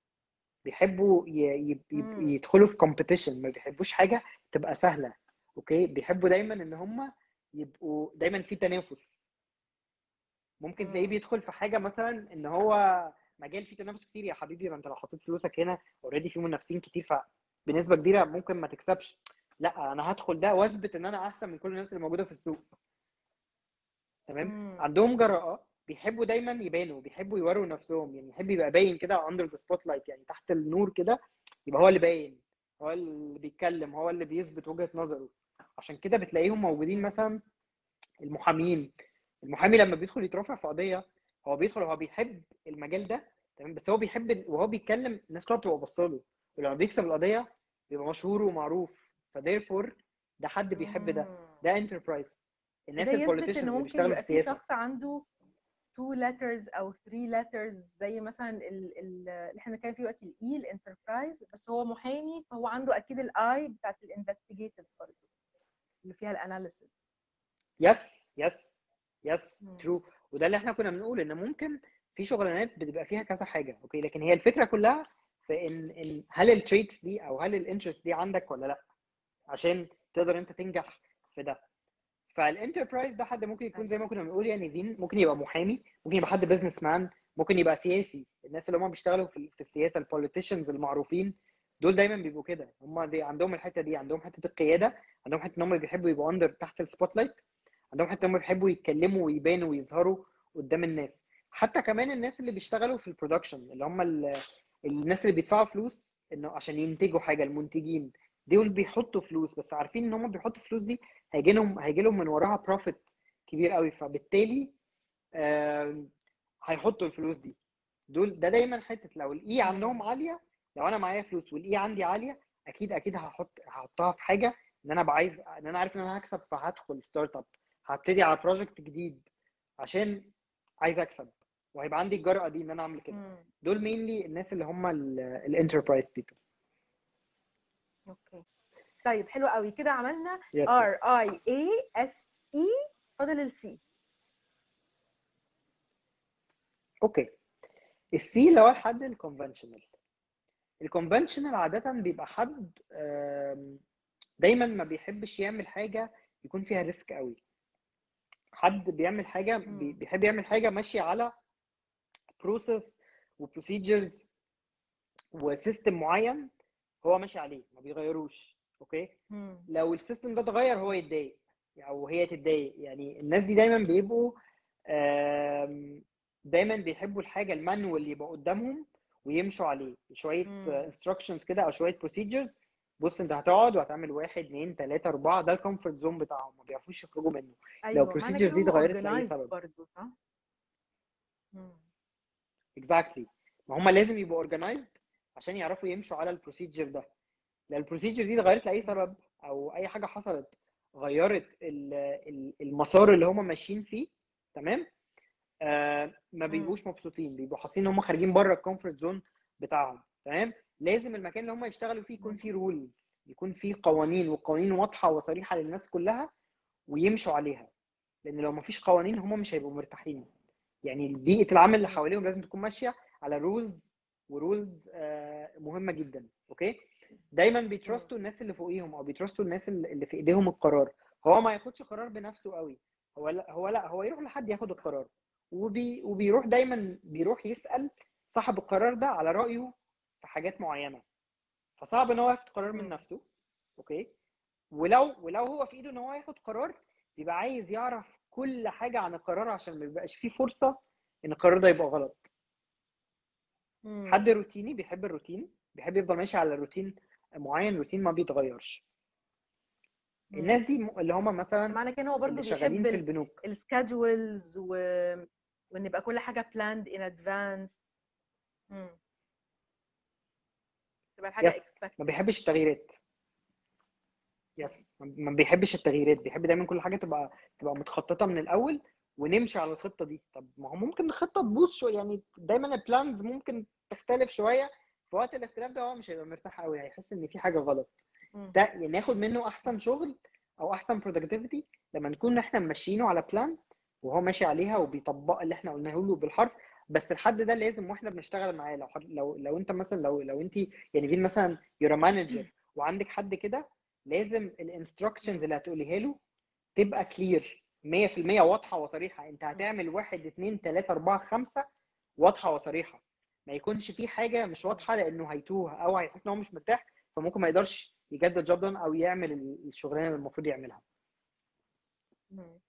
بيحبوا ي- ي- مم. ي- يدخلوا في كومبيتيشن ما بيحبوش حاجه تبقى سهله اوكي بيحبوا دايما ان هم يبقوا دايما في تنافس ممكن تلاقيه مم. بيدخل في حاجه مثلا ان هو مجال فيه تنافس كتير يا حبيبي ما انت لو حطيت فلوسك هنا اوريدي في منافسين كتير فبنسبه كبيره ممكن ما تكسبش لا انا هدخل ده واثبت ان انا احسن من كل الناس اللي موجوده في السوق تمام مم. عندهم جراءه بيحبوا دايما يبانوا بيحبوا يوروا نفسهم يعني يحب يبقى باين كده اندر ذا سبوت لايت يعني تحت النور كده يبقى هو اللي باين هو اللي بيتكلم هو اللي بيثبت وجهة نظره عشان كده بتلاقيهم موجودين مثلا المحامين المحامي لما بيدخل يترافع في قضية هو بيدخل هو بيحب المجال ده تمام بس هو بيحب ال- وهو بيتكلم الناس كلها بتبقى باصه ولما بيكسب القضيه بيبقى مشهور ومعروف فديرفور ده حد بيحب ده مم. ده انتربرايز الناس ده يثبت البوليتيشنز ان اللي ممكن بيشتغلوا في يبقى في السياسه شخص عنده two letters او three letters زي مثلا ال- ال- اللي احنا بنتكلم فيه دلوقتي الاي الانتربرايز بس هو محامي فهو عنده اكيد الاي بتاعت الانفستيجيتيف برضه اللي فيها الاناليسيس يس يس يس مم. ترو وده اللي احنا كنا بنقول ان ممكن في شغلانات بتبقى فيها كذا حاجه اوكي لكن هي الفكره كلها في ان ان هل التريتس دي او هل الانترست دي عندك ولا لا عشان تقدر انت تنجح في ده فالانتربرايز ده حد ممكن يكون زي ما كنا بنقول يعني فين ممكن يبقى محامي ممكن يبقى حد بزنس مان ممكن يبقى سياسي الناس اللي هم بيشتغلوا في في السياسه البوليتيشنز المعروفين دول دايما بيبقوا كده هم دي عندهم الحته دي عندهم حته القياده عندهم حته ان هم بيحبوا يبقوا اندر تحت السبوت لايت عندهم حته ان هم بيحبوا يتكلموا ويبانوا ويظهروا قدام الناس حتى كمان الناس اللي بيشتغلوا في البرودكشن اللي هم ال- الناس اللي بيدفعوا فلوس انه عشان ينتجوا حاجه المنتجين دول بيحطوا فلوس بس عارفين ان هم بيحطوا فلوس دي هيجي لهم هيجي لهم من وراها بروفيت كبير قوي فبالتالي آم، هيحطوا الفلوس دي دول ده دايما حته لو الاي عندهم عاليه لو انا معايا فلوس والاي عندي عاليه اكيد اكيد هحط هحطها في حاجه ان انا بعايز ان انا عارف ان انا هكسب فهدخل ستارت اب هبتدي على بروجكت جديد عشان عايز اكسب وهيبقى عندي الجرأة دي ان انا اعمل كده مم. دول مينلي الناس اللي هم الانتربرايز بيبل اوكي طيب حلو قوي كده عملنا يس ار اي اي اس اي فاضل السي اوكي السي اللي هو الحد الكونفنشنال الكونفنشنال عادة بيبقى حد آم، دايما ما بيحبش يعمل حاجة يكون فيها ريسك قوي حد بيعمل حاجة بي- مم. بيحب يعمل حاجة ماشية على بروسيس وبروسيجرز وسيستم معين هو ماشي عليه ما بيغيروش اوكي مم. لو السيستم ده اتغير هو يتضايق او هي تتضايق يعني الناس دي دايما بيبقوا آم، دايما بيحبوا الحاجه المانوال اللي يبقى قدامهم ويمشوا عليه شويه مم. انستراكشنز كده او شويه بروسيجرز بص انت هتقعد وهتعمل واحد اتنين تلاته اربعه ده الكومفورت زون بتاعهم ما بيعرفوش يخرجوا منه ايوه لو معنى procedures كده دي هم اتغيرت لاي organized سبب برضه صح؟ مم. اكزاكتلي ما هم لازم يبقوا اورجنايزد عشان يعرفوا يمشوا على البروسيجر ده لو البروسيجر دي اتغيرت لاي سبب او اي حاجه حصلت غيرت ال- ال- المسار اللي هم ماشيين فيه تمام آه ما مم. بيبقوش مبسوطين بيبقوا حاسين ان هم خارجين بره الكومفورت زون بتاعهم تمام لازم المكان اللي هم يشتغلوا فيه يكون فيه رولز يكون فيه قوانين وقوانين واضحه وصريحه للناس كلها ويمشوا عليها لان لو ما فيش قوانين هم مش هيبقوا مرتاحين يعني بيئه العمل اللي حواليهم لازم تكون ماشيه على رولز ورولز مهمه جدا اوكي دايما بيترستوا الناس اللي فوقيهم او بيترستوا الناس اللي اللي في ايديهم القرار هو ما ياخدش قرار بنفسه قوي هو لا هو لا هو يروح لحد ياخد القرار وبي وبيروح دايما بيروح يسأل صاحب القرار ده على رأيه في حاجات معينة فصعب ان هو ياخد قرار من مم. نفسه اوكي ولو ولو هو في ايده ان هو ياخد قرار بيبقى عايز يعرف كل حاجة عن القرار عشان ما يبقاش فيه فرصة ان القرار ده يبقى غلط مم. حد روتيني بيحب الروتين بيحب يفضل ماشي على روتين معين روتين ما بيتغيرش مم. الناس دي م- اللي هم مثلا معنى كده هو برضه اللي شغالين بيحب في البنوك السكادجولز و... وان يبقى كل حاجه planned in advance مم. تبقى الحاجه يس ما expected بيحبش التغييرات يس ما بيحبش التغييرات بيحب دايما كل حاجه تبقى تبقى متخططه من الاول ونمشي على الخطه دي طب ما هو ممكن الخطه تبوظ شويه يعني دايما البلانز ممكن تختلف شويه في وقت الاختلاف ده هو مش هيبقى مرتاح قوي هيحس ان في حاجه غلط مم. ده يعني ناخد منه احسن شغل او احسن برودكتيفيتي لما نكون احنا ماشيينه على بلان وهو ماشي عليها وبيطبق اللي احنا قلناه له بالحرف بس الحد ده لازم واحنا بنشتغل معاه لو حد لو لو انت مثلا لو لو انت يعني فين مثلا يور مانجر وعندك حد كده لازم الانستراكشنز اللي هتقوليها له تبقى كلير 100% واضحه وصريحه انت هتعمل واحد اتنين تلاته اربعه خمسه واضحه وصريحه ما يكونش في حاجه مش واضحه لانه هيتوه او هيحس ان هو مش مرتاح فممكن ما يقدرش يجدد جوب دون او يعمل الشغلانه اللي المفروض يعملها مم.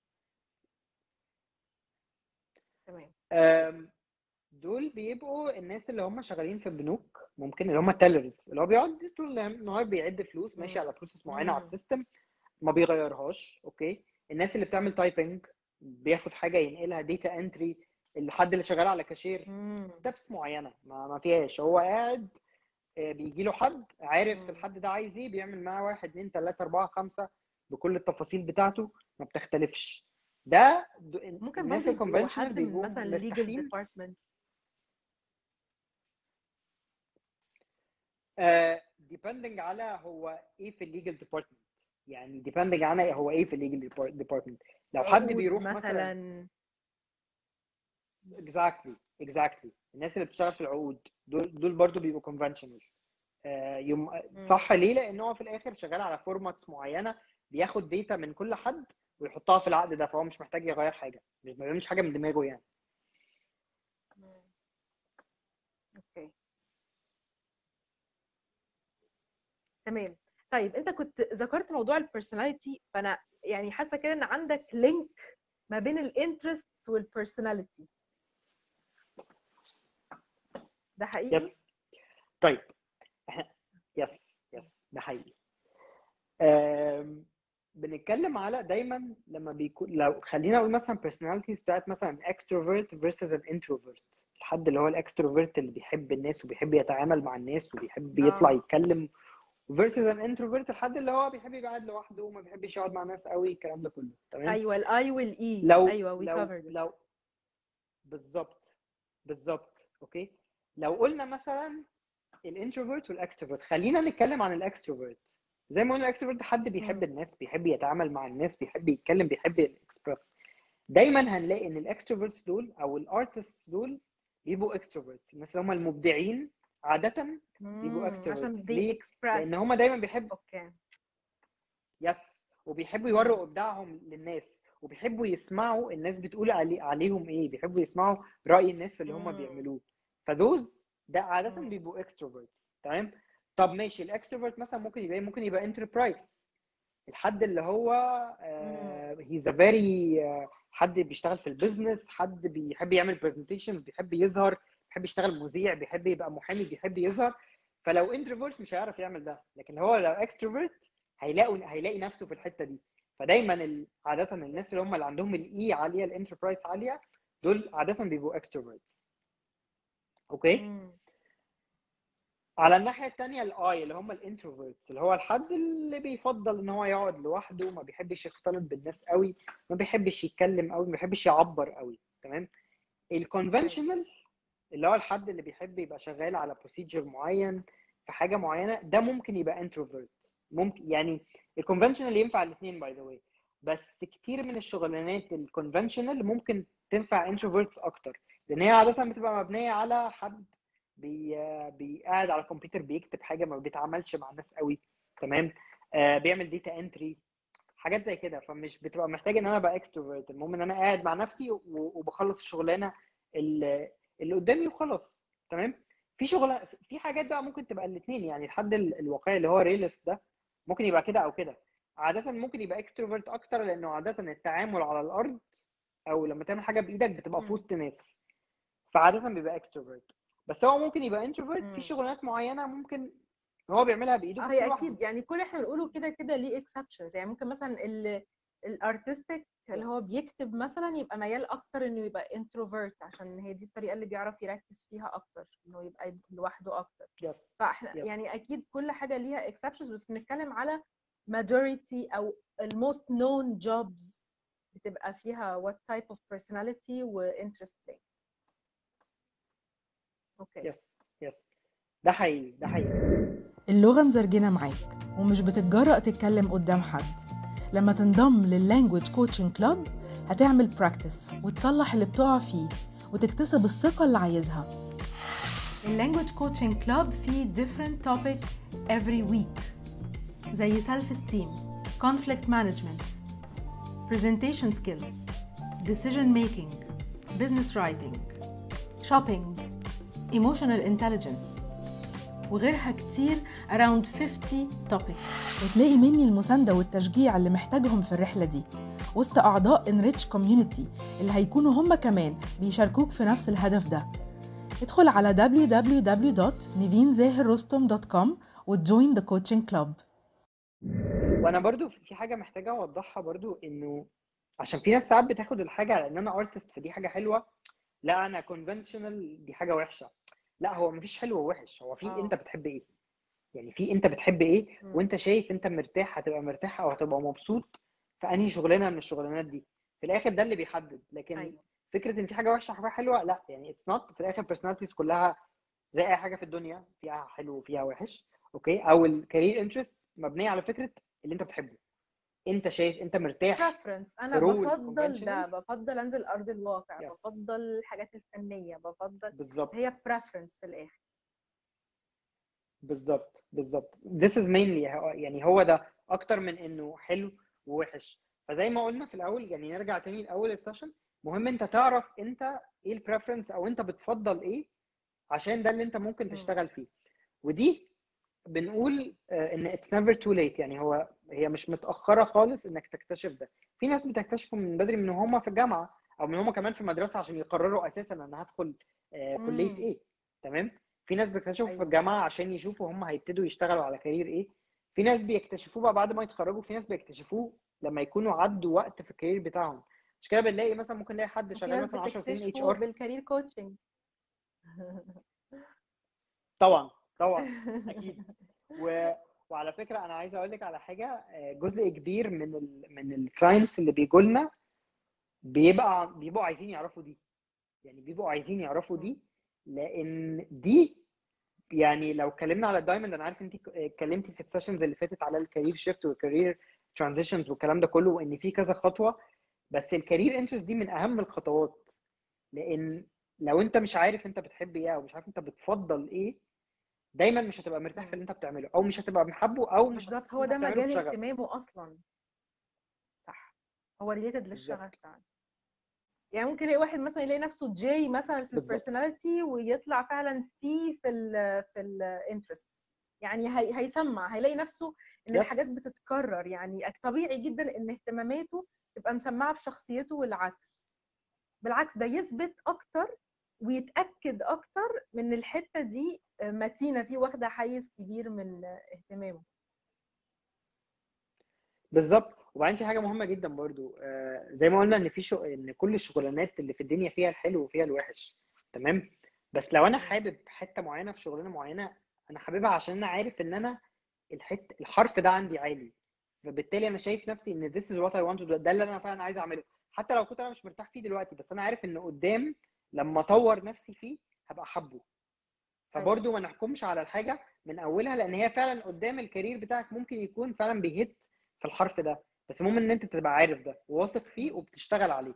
تمام أم، دول بيبقوا الناس اللي هم شغالين في البنوك ممكن اللي هم تيلرز اللي هو بيقعد طول النهار بيعد فلوس ماشي مم. على بروسيس معينه على مم. السيستم ما بيغيرهاش اوكي الناس اللي بتعمل تايبنج بياخد حاجه ينقلها داتا انتري الحد اللي شغال على كاشير مم. ستيبس معينه ما, ما فيهاش هو قاعد بيجي له حد عارف مم. الحد ده عايز ايه بيعمل معاه واحد اتنين تلاته اربعه خمسه بكل التفاصيل بتاعته ما بتختلفش ده د- ممكن الناس برضه يبقوا الكونفشنال حد من بيبقوا مثلا legal مرتاحين department آه depending على هو ايه في الليجل ديبارتمنت يعني depending على هو ايه في الليجل ديبارتمنت لو حد عقود بيروح مثلا مثلا exactly exactly الناس اللي بتشتغل في العقود دول دول برضو بيبقوا conventional آه يوم مم. صح ليه لان هو في الاخر شغال على فورماتس معينه بياخد داتا من كل حد ويحطها في العقد ده فهو مش محتاج يغير حاجه مش ما بيعملش حاجه من دماغه يعني مم. اوكي تمام طيب انت كنت ذكرت موضوع البيرسوناليتي فانا يعني حاسه كده ان عندك لينك ما بين الانترستس والبيرسوناليتي ده حقيقي يس طيب احنا يس يس ده حقيقي آم، بنتكلم على دايما لما بيكون لو خلينا اقول مثلا personalities بتاعت مثلا extrovert versus an introvert الحد اللي هو الاكستروفرت اللي بيحب الناس وبيحب يتعامل مع الناس وبيحب يطلع اه يتكلم versus an introvert الحد اللي هو بيحب يبقى قاعد لوحده وما بيحبش يقعد مع ناس قوي الكلام ده كله تمام ايوه الاي والاي لو ايوه we لو covered it لو بالظبط بالظبط اوكي لو قلنا مثلا الانتروفيرت والاكستروفيرت خلينا نتكلم عن الاكستروفيرت زي ما قلنا الاكستروفيرت حد بيحب مم. الناس بيحب يتعامل مع الناس بيحب يتكلم بيحب الاكسبرس دايما هنلاقي ان الاكستروفيرتس دول او الارتستس دول بيبقوا اكستروفيرتس الناس اللي هم المبدعين عادة بيبقوا مم. عشان اكستروفيرتس they ليه؟ express لان هم دايما بيحبوا اوكي يس وبيحبوا مم. يوروا ابداعهم للناس وبيحبوا يسمعوا الناس بتقول علي عليهم ايه بيحبوا يسمعوا راي الناس في اللي هم مم. بيعملوه فذوز ده عاده مم. بيبقوا اكستروفرتس تمام طب ماشي الاكستروفرت مثلا ممكن يبقى إيه؟ ممكن يبقى انتربرايز الحد اللي هو مم. هيز ا فيري حد بيشتغل في البيزنس حد بيحب يعمل برزنتيشنز بيحب يظهر بيحب يشتغل مذيع بيحب يبقى محامي بيحب يظهر فلو انتروفيرت مش هيعرف يعمل ده لكن هو لو اكستروفيرت هيلاقوا هيلاقي نفسه في الحته دي فدايما ال- عاده الناس اللي هم اللي عندهم الاي عاليه الانتربرايز عاليه دول عاده بيبقوا اكستروفيرتس اوكي مم. على الناحيه الثانيه الاي اللي هم الانتروفيرتس اللي هو الحد اللي بيفضل ان هو يقعد لوحده ما بيحبش يختلط بالناس قوي ما بيحبش يتكلم قوي ما بيحبش يعبر قوي تمام اوكي الكونفنشنال اللي هو الحد اللي بيحب يبقى شغال على بروسيجر معين في حاجه معينه ده ممكن يبقى انتروفيرت ممكن يعني الكونفنشنال ينفع الاثنين باي ذا واي بس كتير من الشغلانات الكونفنشنال ممكن تنفع انتروفيرتس اكتر لان هي عاده بتبقى مبنيه على حد بي بيقعد على الكمبيوتر بيكتب حاجه ما بيتعاملش مع الناس قوي تمام آه بيعمل داتا انتري حاجات زي كده فمش بتبقى محتاج ان انا ابقى اكستروفيرت المهم ان انا قاعد مع نفسي و- وبخلص الشغلانه اللي اللي قدامي وخلاص تمام في شغل في حاجات بقى ممكن تبقى الاثنين يعني الحد ال- الواقعي اللي هو ريلست ده ممكن يبقى كده او كده عاده ممكن يبقى اكستروفيرت اكتر لانه عاده التعامل على الارض او لما تعمل حاجه بايدك بتبقى في مم. وسط ناس فعاده بيبقى اكستروفيرت بس هو ممكن يبقى انتروفيرت في مم. شغلانات معينه ممكن هو بيعملها بايده اه بس هي لوحده اكيد يعني كل اللي احنا بنقوله كده كده ليه exceptions يعني ممكن مثلا الارتستيك اللي هو يس بيكتب مثلا يبقى ميال اكتر انه يبقى introvert عشان هي دي الطريقه اللي بيعرف يركز فيها اكتر انه يبقى لوحده اكتر يس فاحنا يس يعني اكيد كل حاجه ليها exceptions بس بنتكلم على majority او ال most known jobs بتبقى فيها what type of personality و interest thing اوكي يس يس ده حقيقي ده حقيقي اللغة مزرجنة معاك ومش بتتجرأ تتكلم قدام حد لما تنضم لللانجوج كوتشنج كلاب هتعمل براكتس وتصلح اللي بتقع فيه وتكتسب الثقة اللي عايزها اللانجوج كوتشنج كلاب فيه different topic every week زي self esteem conflict management presentation skills decision making business writing shopping emotional intelligence وغيرها كتير around 50 topics وتلاقي مني المساندة والتشجيع اللي محتاجهم في الرحلة دي وسط أعضاء Enrich Community اللي هيكونوا هم كمان بيشاركوك في نفس الهدف ده ادخل على www.nivinzahirrostom.com وتجوين the coaching club وانا برضو في حاجه محتاجه اوضحها برضو انه عشان في ناس ساعات بتاخد الحاجه على ان انا ارتست فدي حاجه حلوه لا انا كونفنشنال دي حاجه وحشه لا هو مفيش حلو ووحش هو في اه انت بتحب ايه يعني في انت بتحب ايه مم. وانت شايف انت مرتاح هتبقى مرتاح او هتبقى مبسوط في انهي شغلانه من الشغلانات دي في الاخر ده اللي بيحدد لكن ايوه فكره ان في حاجه وحشه حاجه حلوه لا يعني اتس نوت في الاخر personalities كلها زي اي حاجه في الدنيا فيها حلو وفيها وحش اوكي او الكارير انترست مبنيه على فكره اللي انت بتحبه انت شايف انت مرتاح preference في انا رول بفضل ده كونفنشنال بفضل انزل ارض الواقع يس بفضل الحاجات الفنيه بفضل بالظبط هي preference في الاخر بالظبط بالظبط this is mainly هو- يعني هو ده اكتر من انه حلو ووحش فزي ما قلنا في الاول يعني نرجع تاني لاول السيشن مهم انت تعرف انت ايه البريفرنس او انت بتفضل ايه عشان ده اللي انت ممكن مم. تشتغل فيه ودي بنقول آه، ان it's never too late يعني هو هي مش متأخرة خالص انك تكتشف ده في ناس بتكتشفه من بدري من هم في الجامعة او من هم كمان في المدرسة عشان يقرروا اساسا انا هدخل آه، كلية امم ايه تمام في ناس بيكتشفوا في ايوه الجامعة عشان يشوفوا هم هيبتدوا يشتغلوا على كارير ايه في ناس بيكتشفوه بقى بعد ما يتخرجوا في ناس بيكتشفوه لما يكونوا عدوا وقت في الكارير بتاعهم مش كده بنلاقي مثلا ممكن نلاقي حد وفي شغال ناس مثلا 10 سنين اتش بتكتشفه ار بالكارير كوتشنج طبعا طبعا اكيد و... وعلى فكره انا عايز اقول لك على حاجه آه، جزء كبير من ال... من الكلاينتس اللي بيجوا لنا بيبقى بيبقوا عايزين يعرفوا دي يعني بيبقوا عايزين يعرفوا دي لان دي يعني لو اتكلمنا على الدايموند انا عارف انت اتكلمتي في السيشنز اللي فاتت على الكارير شيفت والكارير ترانزيشنز والكلام ده كله وان في كذا خطوه بس الكارير انترست دي من اهم الخطوات لان لو انت مش عارف انت بتحب ايه او مش عارف انت بتفضل ايه دايما مش هتبقى مرتاح في اللي انت بتعمله او مش هتبقى محبه او مش بالظبط هتحس هو ان ده انت بتعمله مجال بشغف اهتمامه اصلا صح هو ريليتد للشغف بالظبط فعلا يعني ممكن يلاقي واحد مثلا يلاقي نفسه جي مثلا في بالظبط البيرسوناليتي ويطلع فعلا سي في ال في الانترست يعني هي هيسمع هيلاقي نفسه ان الحاجات يس بتتكرر يعني طبيعي جدا ان اهتماماته تبقى مسمعه في شخصيته والعكس بالعكس ده يثبت اكتر ويتاكد اكتر من الحته دي متينه فيه واخده حيز كبير من اهتمامه بالظبط وبعدين في حاجه مهمه جدا برضو آه زي ما قلنا ان في شو... ان كل الشغلانات اللي في الدنيا فيها الحلو وفيها الوحش تمام بس لو انا مم. حابب حته معينه في شغلانه معينه انا حاببها عشان انا عارف ان انا الحت الحرف ده عندي عالي فبالتالي انا شايف نفسي ان this is what I want to do ده اللي انا فعلا عايز اعمله حتى لو كنت انا مش مرتاح فيه دلوقتي بس انا عارف ان قدام لما اطور نفسي فيه هبقى حابه ايوه فبرضه ما نحكمش على الحاجه من اولها لان هي فعلا قدام الكارير بتاعك ممكن يكون فعلا بيهت في الحرف ده بس المهم ان انت تبقى عارف ده وواثق فيه مم. وبتشتغل عليه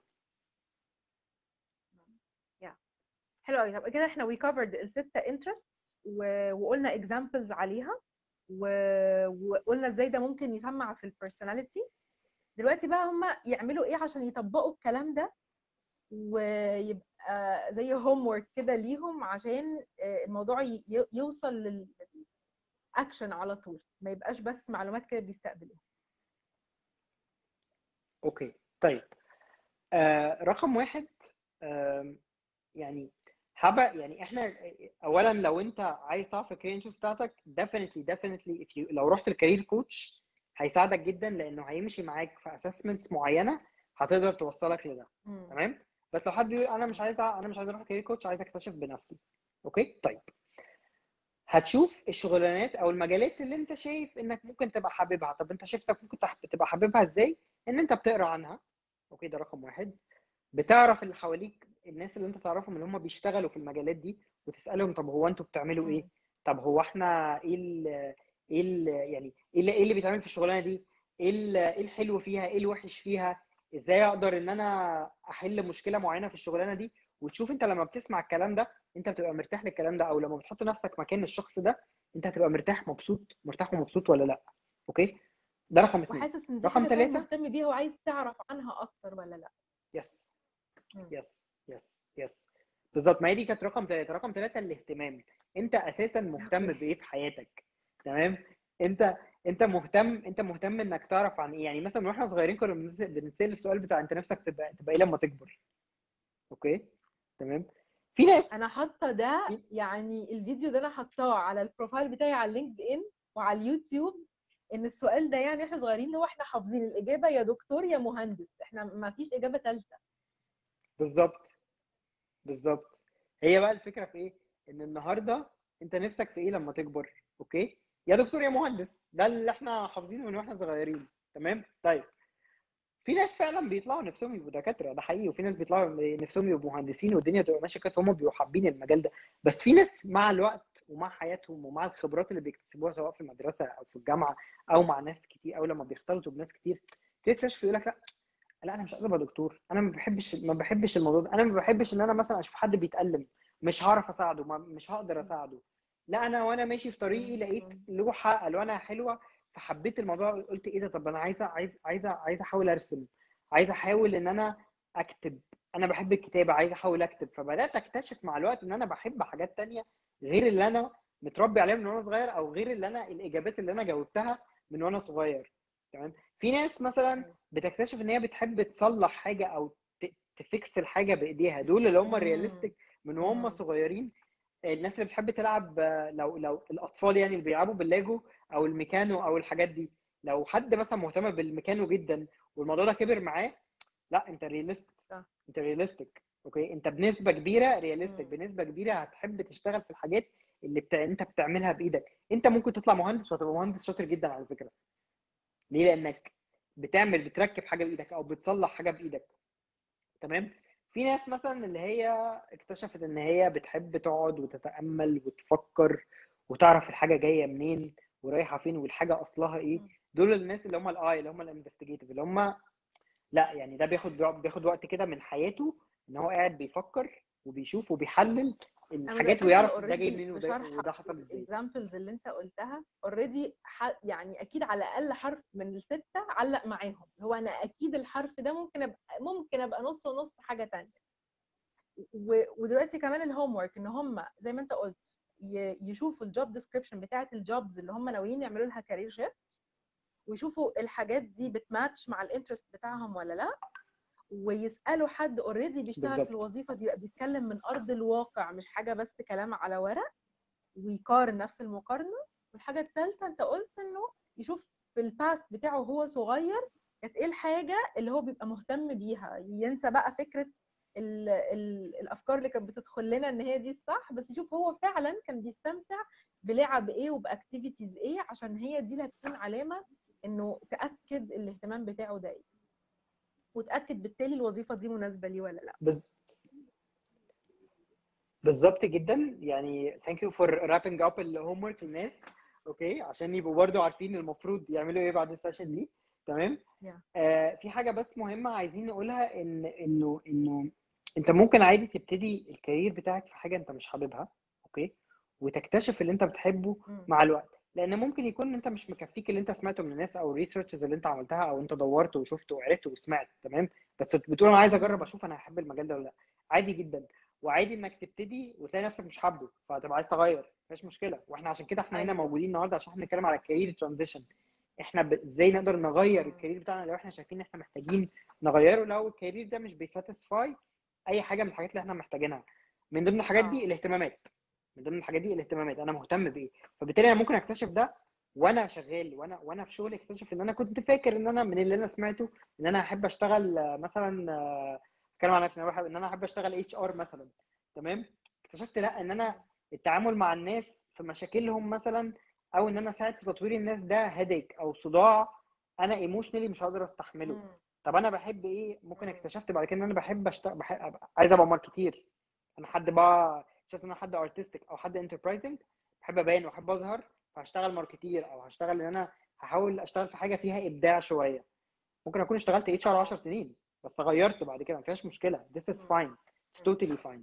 يا حلو قوي طب كده احنا وي كفرد الستة interests و... وقلنا examples عليها و... وقلنا ازاي ده ممكن يسمع في البرسوناليتي دلوقتي بقى هم يعملوا ايه عشان يطبقوا الكلام ده ويبقى زي هوم ورك كده ليهم عشان آه، الموضوع ي... ي- يوصل للاكشن على طول ما يبقاش بس معلومات كده بيستقبلوها اوكي طيب آه رقم واحد آم، يعني حابة يعني احنا اولا لو انت عايز تعرف الكارير انترست بتاعتك definitely definitely if you لو رحت الكارير كوتش هيساعدك جدا لانه هيمشي معاك في assessments معينة هتقدر توصلك لده مم. تمام بس لو حد بيقول انا مش عايز أ- انا مش عايز اروح كارير كوتش عايز اكتشف بنفسي اوكي طيب هتشوف الشغلانات او المجالات اللي انت شايف انك ممكن تبقى حاببها طب انت شايفتك ممكن تح- تبقى حاببها ازاي ان انت بتقرا عنها اوكي ده رقم واحد بتعرف اللي حواليك الناس اللي انت تعرفهم اللي هم بيشتغلوا في المجالات دي وتسالهم طب هو انتوا بتعملوا ايه مم. طب هو احنا ايه ال ايه ال يعني ايه اللي, إيه اللي بيتعمل في الشغلانه دي ايه ال- ايه الحلو فيها ايه الوحش فيها ازاي اقدر ان انا احل مشكله معينه في الشغلانه دي وتشوف انت لما بتسمع الكلام ده انت بتبقى مرتاح للكلام ده او لما بتحط نفسك مكان الشخص ده انت هتبقى مرتاح مبسوط مرتاح ومبسوط ولا لا اوكي ده رقم اتنين وحاسس ان دي رقم حاجه فعلا ثلاثة مهتم بيها وعايز تعرف عنها اكتر ولا لا يس مم. يس يس يس بالظبط ما هي دي كانت رقم ثلاثة رقم ثلاثة الاهتمام انت اساسا مهتم اوكي بايه في حياتك تمام انت انت مهتم انت مهتم انك تعرف عن ايه يعني مثلا واحنا صغيرين كنا بنس- بنتسال السؤال بتاع انت نفسك تبقى تبقى ايه لما تكبر اوكي تمام في ناس انا حاطه ده في يعني الفيديو ده انا حاطاه على البروفايل بتاعي على لينكد ان وعلى اليوتيوب ان السؤال ده يعني احنا صغيرين اللي هو احنا حافظين الاجابه يا دكتور يا مهندس احنا ما فيش اجابه ثالثه بالظبط بالظبط هي بقى الفكره في ايه ان النهارده انت نفسك في ايه لما تكبر اوكي يا دكتور يا مهندس ده اللي احنا حافظينه من واحنا صغيرين تمام طيب في ناس فعلا بيطلعوا نفسهم يبقوا دكاتره ده حقيقي وفي ناس بيطلعوا نفسهم يبقوا مهندسين والدنيا تبقى ماشيه كويس وهم بيبقوا حابين المجال ده بس في ناس مع الوقت ومع حياتهم ومع الخبرات اللي بيكتسبوها سواء في المدرسه او في الجامعه او مع ناس كتير او لما بيختلطوا بناس كتير تكتشف يقول لك لا لا انا مش عايز ابقى دكتور انا ما بحبش ما بحبش الموضوع ده انا ما بحبش ان انا مثلا اشوف حد بيتألم مش هعرف اساعده ما مش هقدر اساعده لا انا وانا ماشي في طريقي لقيت لوحه الوانها حلوه فحبيت الموضوع قلت ايه ده طب انا عايزه عايز عايزه عايزه احاول ارسم عايزه احاول ان انا اكتب انا بحب الكتابه عايزه احاول اكتب فبدات اكتشف مع الوقت ان انا بحب حاجات تانية غير اللي انا متربي عليها من وانا صغير او غير اللي انا الاجابات اللي انا جاوبتها من وانا صغير تمام في ناس مثلا بتكتشف ان هي بتحب تصلح حاجه او ت- تفكس الحاجه بايديها دول اللي هم مم. الرياليستيك من وهم مم. صغيرين الناس اللي بتحب تلعب آه، لو لو الاطفال يعني اللي بيلعبوا بالليجو او الميكانو او الحاجات دي لو حد مثلا مهتم بالميكانو جدا والموضوع ده كبر معاه لا انت رياليست صح. انت رياليستيك اوكي انت بنسبه كبيره رياليستيك مم. بنسبه كبيره هتحب تشتغل في الحاجات اللي بتاع... انت بتعملها بايدك انت ممكن تطلع مهندس وهتبقى مهندس شاطر جدا على فكره ليه لانك بتعمل بتركب حاجه بايدك او بتصلح حاجه بايدك تمام في ناس مثلا اللي هي اكتشفت ان هي بتحب تقعد وتتامل وتفكر وتعرف الحاجه جايه منين ورايحه فين والحاجه اصلها ايه مم. دول الناس اللي هم الاي اللي هم الانفستيجيتيف اللي هم لا يعني ده بياخد بياخد وقت كده من حياته ان هو قاعد بيفكر وبيشوف وبيحلل انا الحاجات متاكده ويعرف ده جاي اوريدي منين وده بشرح وده حصل ازاي الاكزامبلز اللي انت قلتها اوريدي يعني اكيد على الاقل حرف من السته علق معاهم هو انا اكيد الحرف ده ممكن ابقى ممكن ابقى نص ونص حاجه تانية و- ودلوقتي كمان الهوم ورك ان هم زي ما انت قلت ي- يشوفوا الجوب ديسكريبشن بتاعه الجوبز اللي هم ناويين يعملوا لها كارير شيفت ويشوفوا الحاجات دي بتماتش مع الانترست بتاعهم ولا لا ويسالوا حد اوريدي بيشتغل في بالظبط الوظيفه دي يبقى بيتكلم من ارض الواقع مش حاجه بس كلام على ورق ويقارن نفس المقارنه والحاجه الثالثه انت قلت انه يشوف في الباست بتاعه وهو صغير كانت ايه الحاجه اللي هو بيبقى مهتم بيها ينسى بقى فكره ال ال الافكار اللي كانت بتدخل لنا ان هي دي الصح بس يشوف هو فعلا كان بيستمتع بلعب ايه وباكتيفيتيز ايه عشان هي دي اللي هتكون علامه انه تاكد الاهتمام بتاعه ده ايه وتاكد بالتالي الوظيفه دي مناسبه ليه ولا لا بز... بالظبط جدا يعني ثانك يو فور رابنج اب الهوم ورك للناس اوكي عشان يبقوا برضو عارفين المفروض يعملوا ايه بعد السيشن دي تمام Yeah. آه في حاجه بس مهمه عايزين نقولها ان انه انه انت ممكن عادي تبتدي الكارير بتاعك في حاجه انت مش حاببها اوكي وتكتشف اللي انت بتحبه مم. مع الوقت لان ممكن يكون انت مش مكفيك اللي انت سمعته من الناس او الريسيرشز اللي انت عملتها او انت دورت وشفت وعرفت وسمعت تمام بس بتقول انا عايز اجرب اشوف انا هحب المجال ده ولا لا عادي جدا وعادي انك تبتدي وتلاقي نفسك مش حابه فهتبقى عايز تغير مفيش مشكله واحنا عشان كده احنا هنا أيوة. موجودين النهارده عشان احنا بنتكلم على الكارير ترانزيشن احنا ب... ازاي نقدر نغير مم. الكارير بتاعنا لو احنا شايفين ان احنا محتاجين نغيره لو الكارير ده مش بيساتسفاي اي حاجه من الحاجات اللي احنا محتاجينها من ضمن الحاجات دي آه. الاهتمامات من ضمن الحاجات دي الاهتمامات انا مهتم بايه فبالتالي انا ممكن اكتشف ده وانا شغال وانا وانا في شغلي اكتشف ان انا كنت فاكر ان انا من اللي انا سمعته ان انا احب اشتغل آه، مثلا آه، اتكلم عن نفسي انا بحب ان انا احب اشتغل اتش ار مثلا تمام اكتشفت لا ان انا التعامل مع الناس في مشاكلهم مثلا او ان انا اساعد في تطوير الناس ده هيديك او صداع انا ايموشنالي مش هقدر استحمله مم. طب انا بحب ايه ممكن مم. اكتشفت بعد كده ان انا بحب اشتغل بحب... عايز ابقى ماركتير انا حد بقى شفت ان انا حد ارتستيك او حد انتربرايزنج بحب ابان واحب اظهر فهشتغل ماركتير او هشتغل ان انا هحاول اشتغل في حاجه فيها ابداع شويه ممكن اكون اشتغلت اتش ار 10 سنين بس غيرت بعد كده ما فيهاش مشكله this is fine it's totally fine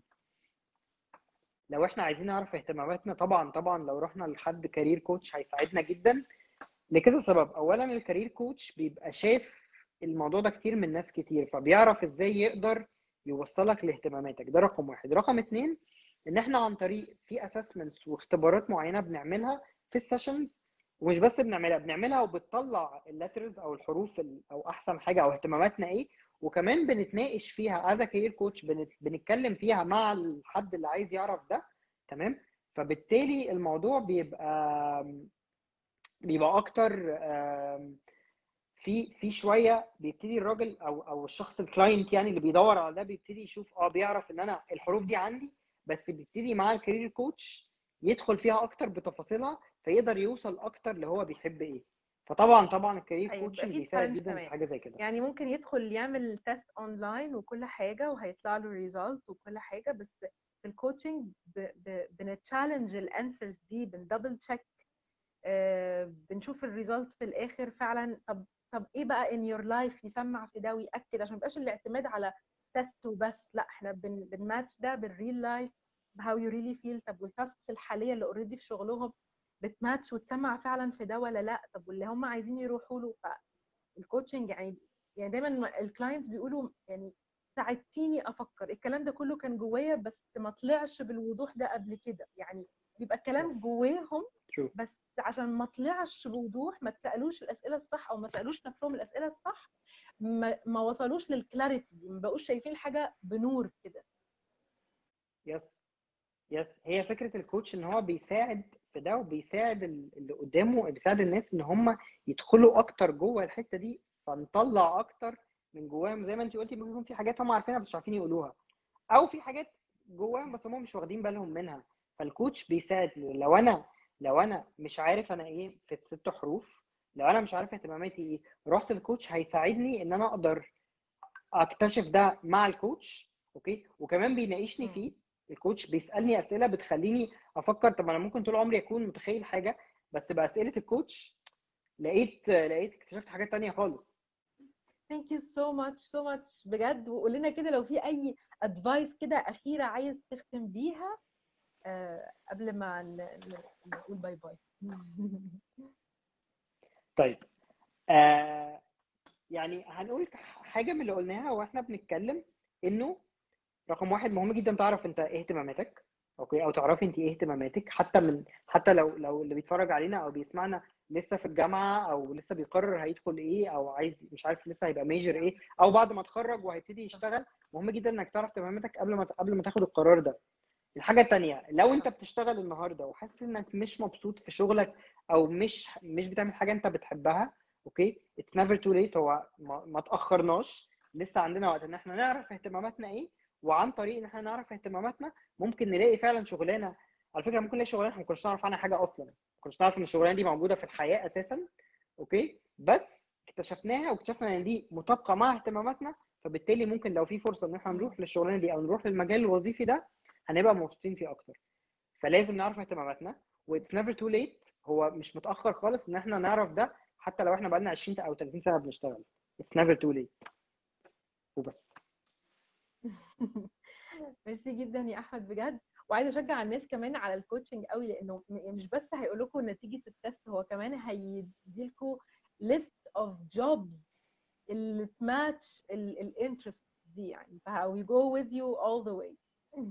لو احنا عايزين نعرف اهتماماتنا طبعا طبعا لو رحنا لحد كارير كوتش هيساعدنا جدا لكذا سبب اولا الكارير كوتش بيبقى شاف الموضوع ده كتير من ناس كتير فبيعرف ازاي يقدر يوصلك لاهتماماتك ده رقم واحد رقم اتنين ان احنا عن طريق في اسسمنتس واختبارات معينه بنعملها في السيشنز ومش بس بنعملها بنعملها وبتطلع اللترز او الحروف ال- او احسن حاجه او اهتماماتنا ايه وكمان بنتناقش فيها از كارير كوتش بنتكلم فيها مع الحد اللي عايز يعرف ده تمام فبالتالي الموضوع بيبقى بيبقى اكتر آم، في في شويه بيبتدي الراجل او او الشخص الكلاينت يعني اللي بيدور على ده بيبتدي يشوف اه بيعرف ان انا الحروف دي عندي بس بيبتدي مع الكارير كوتش يدخل فيها اكتر بتفاصيلها فيقدر يوصل اكتر اللي هو بيحب ايه فطبعا طبعا الكارير أيوة، كوتشنج يبقى في بيساعد challenge جدا في كمان. حاجه زي كده يعني ممكن يدخل يعمل تيست اونلاين وكل حاجه وهيطلع له ريزلت وكل حاجه بس في الكوتشنج بنتشالنج الانسرز دي بندبل تشيك بنشوف الريزلت في الاخر فعلا طب طب ايه بقى ان يور لايف يسمع في ده وياكد عشان ما يبقاش الاعتماد على تيست وبس لا احنا بن بنماتش ده بالريل لايف هاو يو ريلي فيل طب والتاسكس الحاليه اللي اوريدي في شغلهم بتماتش وتسمع فعلا في ده ولا لا طب واللي هم عايزين يروحوا له فالكوتشنج يعني يعني دايما الكلاينتس بيقولوا يعني ساعدتيني افكر الكلام ده كله كان جوايا بس ما طلعش بالوضوح ده قبل كده يعني بيبقى الكلام Yes. جواهم True. بس عشان ما طلعش بوضوح ما تسالوش الاسئله الصح او ما سالوش نفسهم الاسئله الصح ما, ما وصلوش للكلاريتي دي ما بقوش شايفين الحاجه بنور كده يس يس هي فكره الكوتش ان هو بيساعد في ده وبيساعد ال- اللي قدامه بيساعد الناس ان هم يدخلوا اكتر جوه الحته دي فنطلع اكتر من جواهم زي ما انت قلتي ممكن يكون في حاجات هم عارفينها بس مش عارفين يقولوها او في حاجات جواهم بس هم مش واخدين بالهم منها فالكوتش بيساعد لو انا لو انا مش عارف انا ايه في ست حروف لو انا مش عارف اهتماماتي ايه رحت الكوتش هيساعدني ان انا اقدر اكتشف ده مع الكوتش اوكي وكمان بيناقشني مم. فيه الكوتش بيسالني اسئله بتخليني افكر طب انا ممكن طول عمري اكون متخيل حاجه بس باسئله الكوتش لقيت لقيت اكتشفت حاجات تانية خالص ثانك يو سو ماتش سو ماتش بجد وقول لنا كده لو في اي ادفايس كده اخيره عايز تختم بيها آه قبل ما ن- ن- نقول باي باي طيب آه يعني هنقول حاجه من اللي قلناها واحنا بنتكلم انه رقم واحد مهم جدا تعرف انت ايه اهتماماتك اوكي او تعرفي انت ايه اهتماماتك حتى من حتى لو لو اللي بيتفرج علينا او بيسمعنا لسه في الجامعه او لسه بيقرر هيدخل ايه او عايز مش عارف لسه هيبقى ميجر ايه او بعد ما اتخرج وهيبتدي يشتغل مهم جدا انك تعرف اهتماماتك قبل ما قبل ما تاخد القرار ده الحاجه التانيه لو انت بتشتغل النهارده وحاسس انك مش مبسوط في شغلك او مش مش بتعمل حاجه انت بتحبها اوكي اتس نيفر تو ليت هو ما, ما تاخرناش لسه عندنا وقت ان احنا نعرف اهتماماتنا ايه وعن طريق ان احنا نعرف اهتماماتنا ممكن نلاقي فعلا شغلانه على فكره ممكن نلاقي شغلانه احنا ما كناش نعرف عنها حاجه اصلا ما كناش نعرف ان الشغلانه دي موجوده في الحياه اساسا اوكي بس اكتشفناها واكتشفنا ان دي مطابقه مع اهتماماتنا فبالتالي ممكن لو في فرصه ان احنا نروح للشغلانه دي او نروح للمجال الوظيفي ده هنبقى مبسوطين فيه اكتر فلازم نعرف اهتماماتنا واتس نيفر تو ليت هو مش متاخر خالص ان احنا نعرف ده حتى لو احنا بقالنا 20 او 30 سنه بنشتغل اتس نيفر تو ليت وبس ميرسي جدا يا احمد بجد وعايزه اشجع الناس كمان على الكوتشنج قوي لانه م- مش بس هيقول لكم نتيجه التست هو كمان هيدي لكم ليست اوف جوبز اللي تماتش الانترست دي يعني فهو we go with you all the way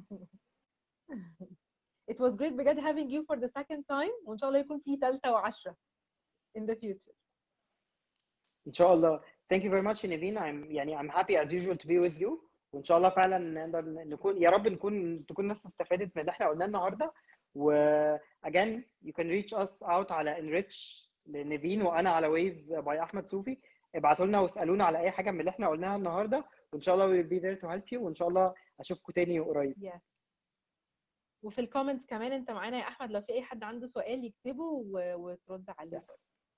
it was great بجد having you for the second time وان شاء الله يكون في ثالثه وعشره in the future ان شاء الله thank you very much نيفين I'm يعني I'm happy as usual to be with you وان شاء الله فعلا نقدر نكون يا رب نكون تكون الناس استفادت من اللي احنا قلناه النهارده و again you can reach us out على enrich لنيفين وانا على ويز باي احمد صوفي ابعتوا لنا واسالونا على اي حاجه من اللي احنا قلناها النهارده وان شاء الله we'll be there to help you وان شاء الله اشوفكم تاني قريب yes وفي الكومنتس كمان انت معانا يا احمد لو في اي حد عنده سؤال يكتبه و... وترد عليه yes.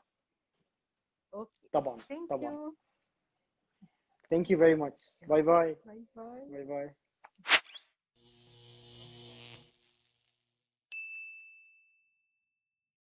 اوكي طبعا thank طبعا you thank you very much باي باي باي باي باي باي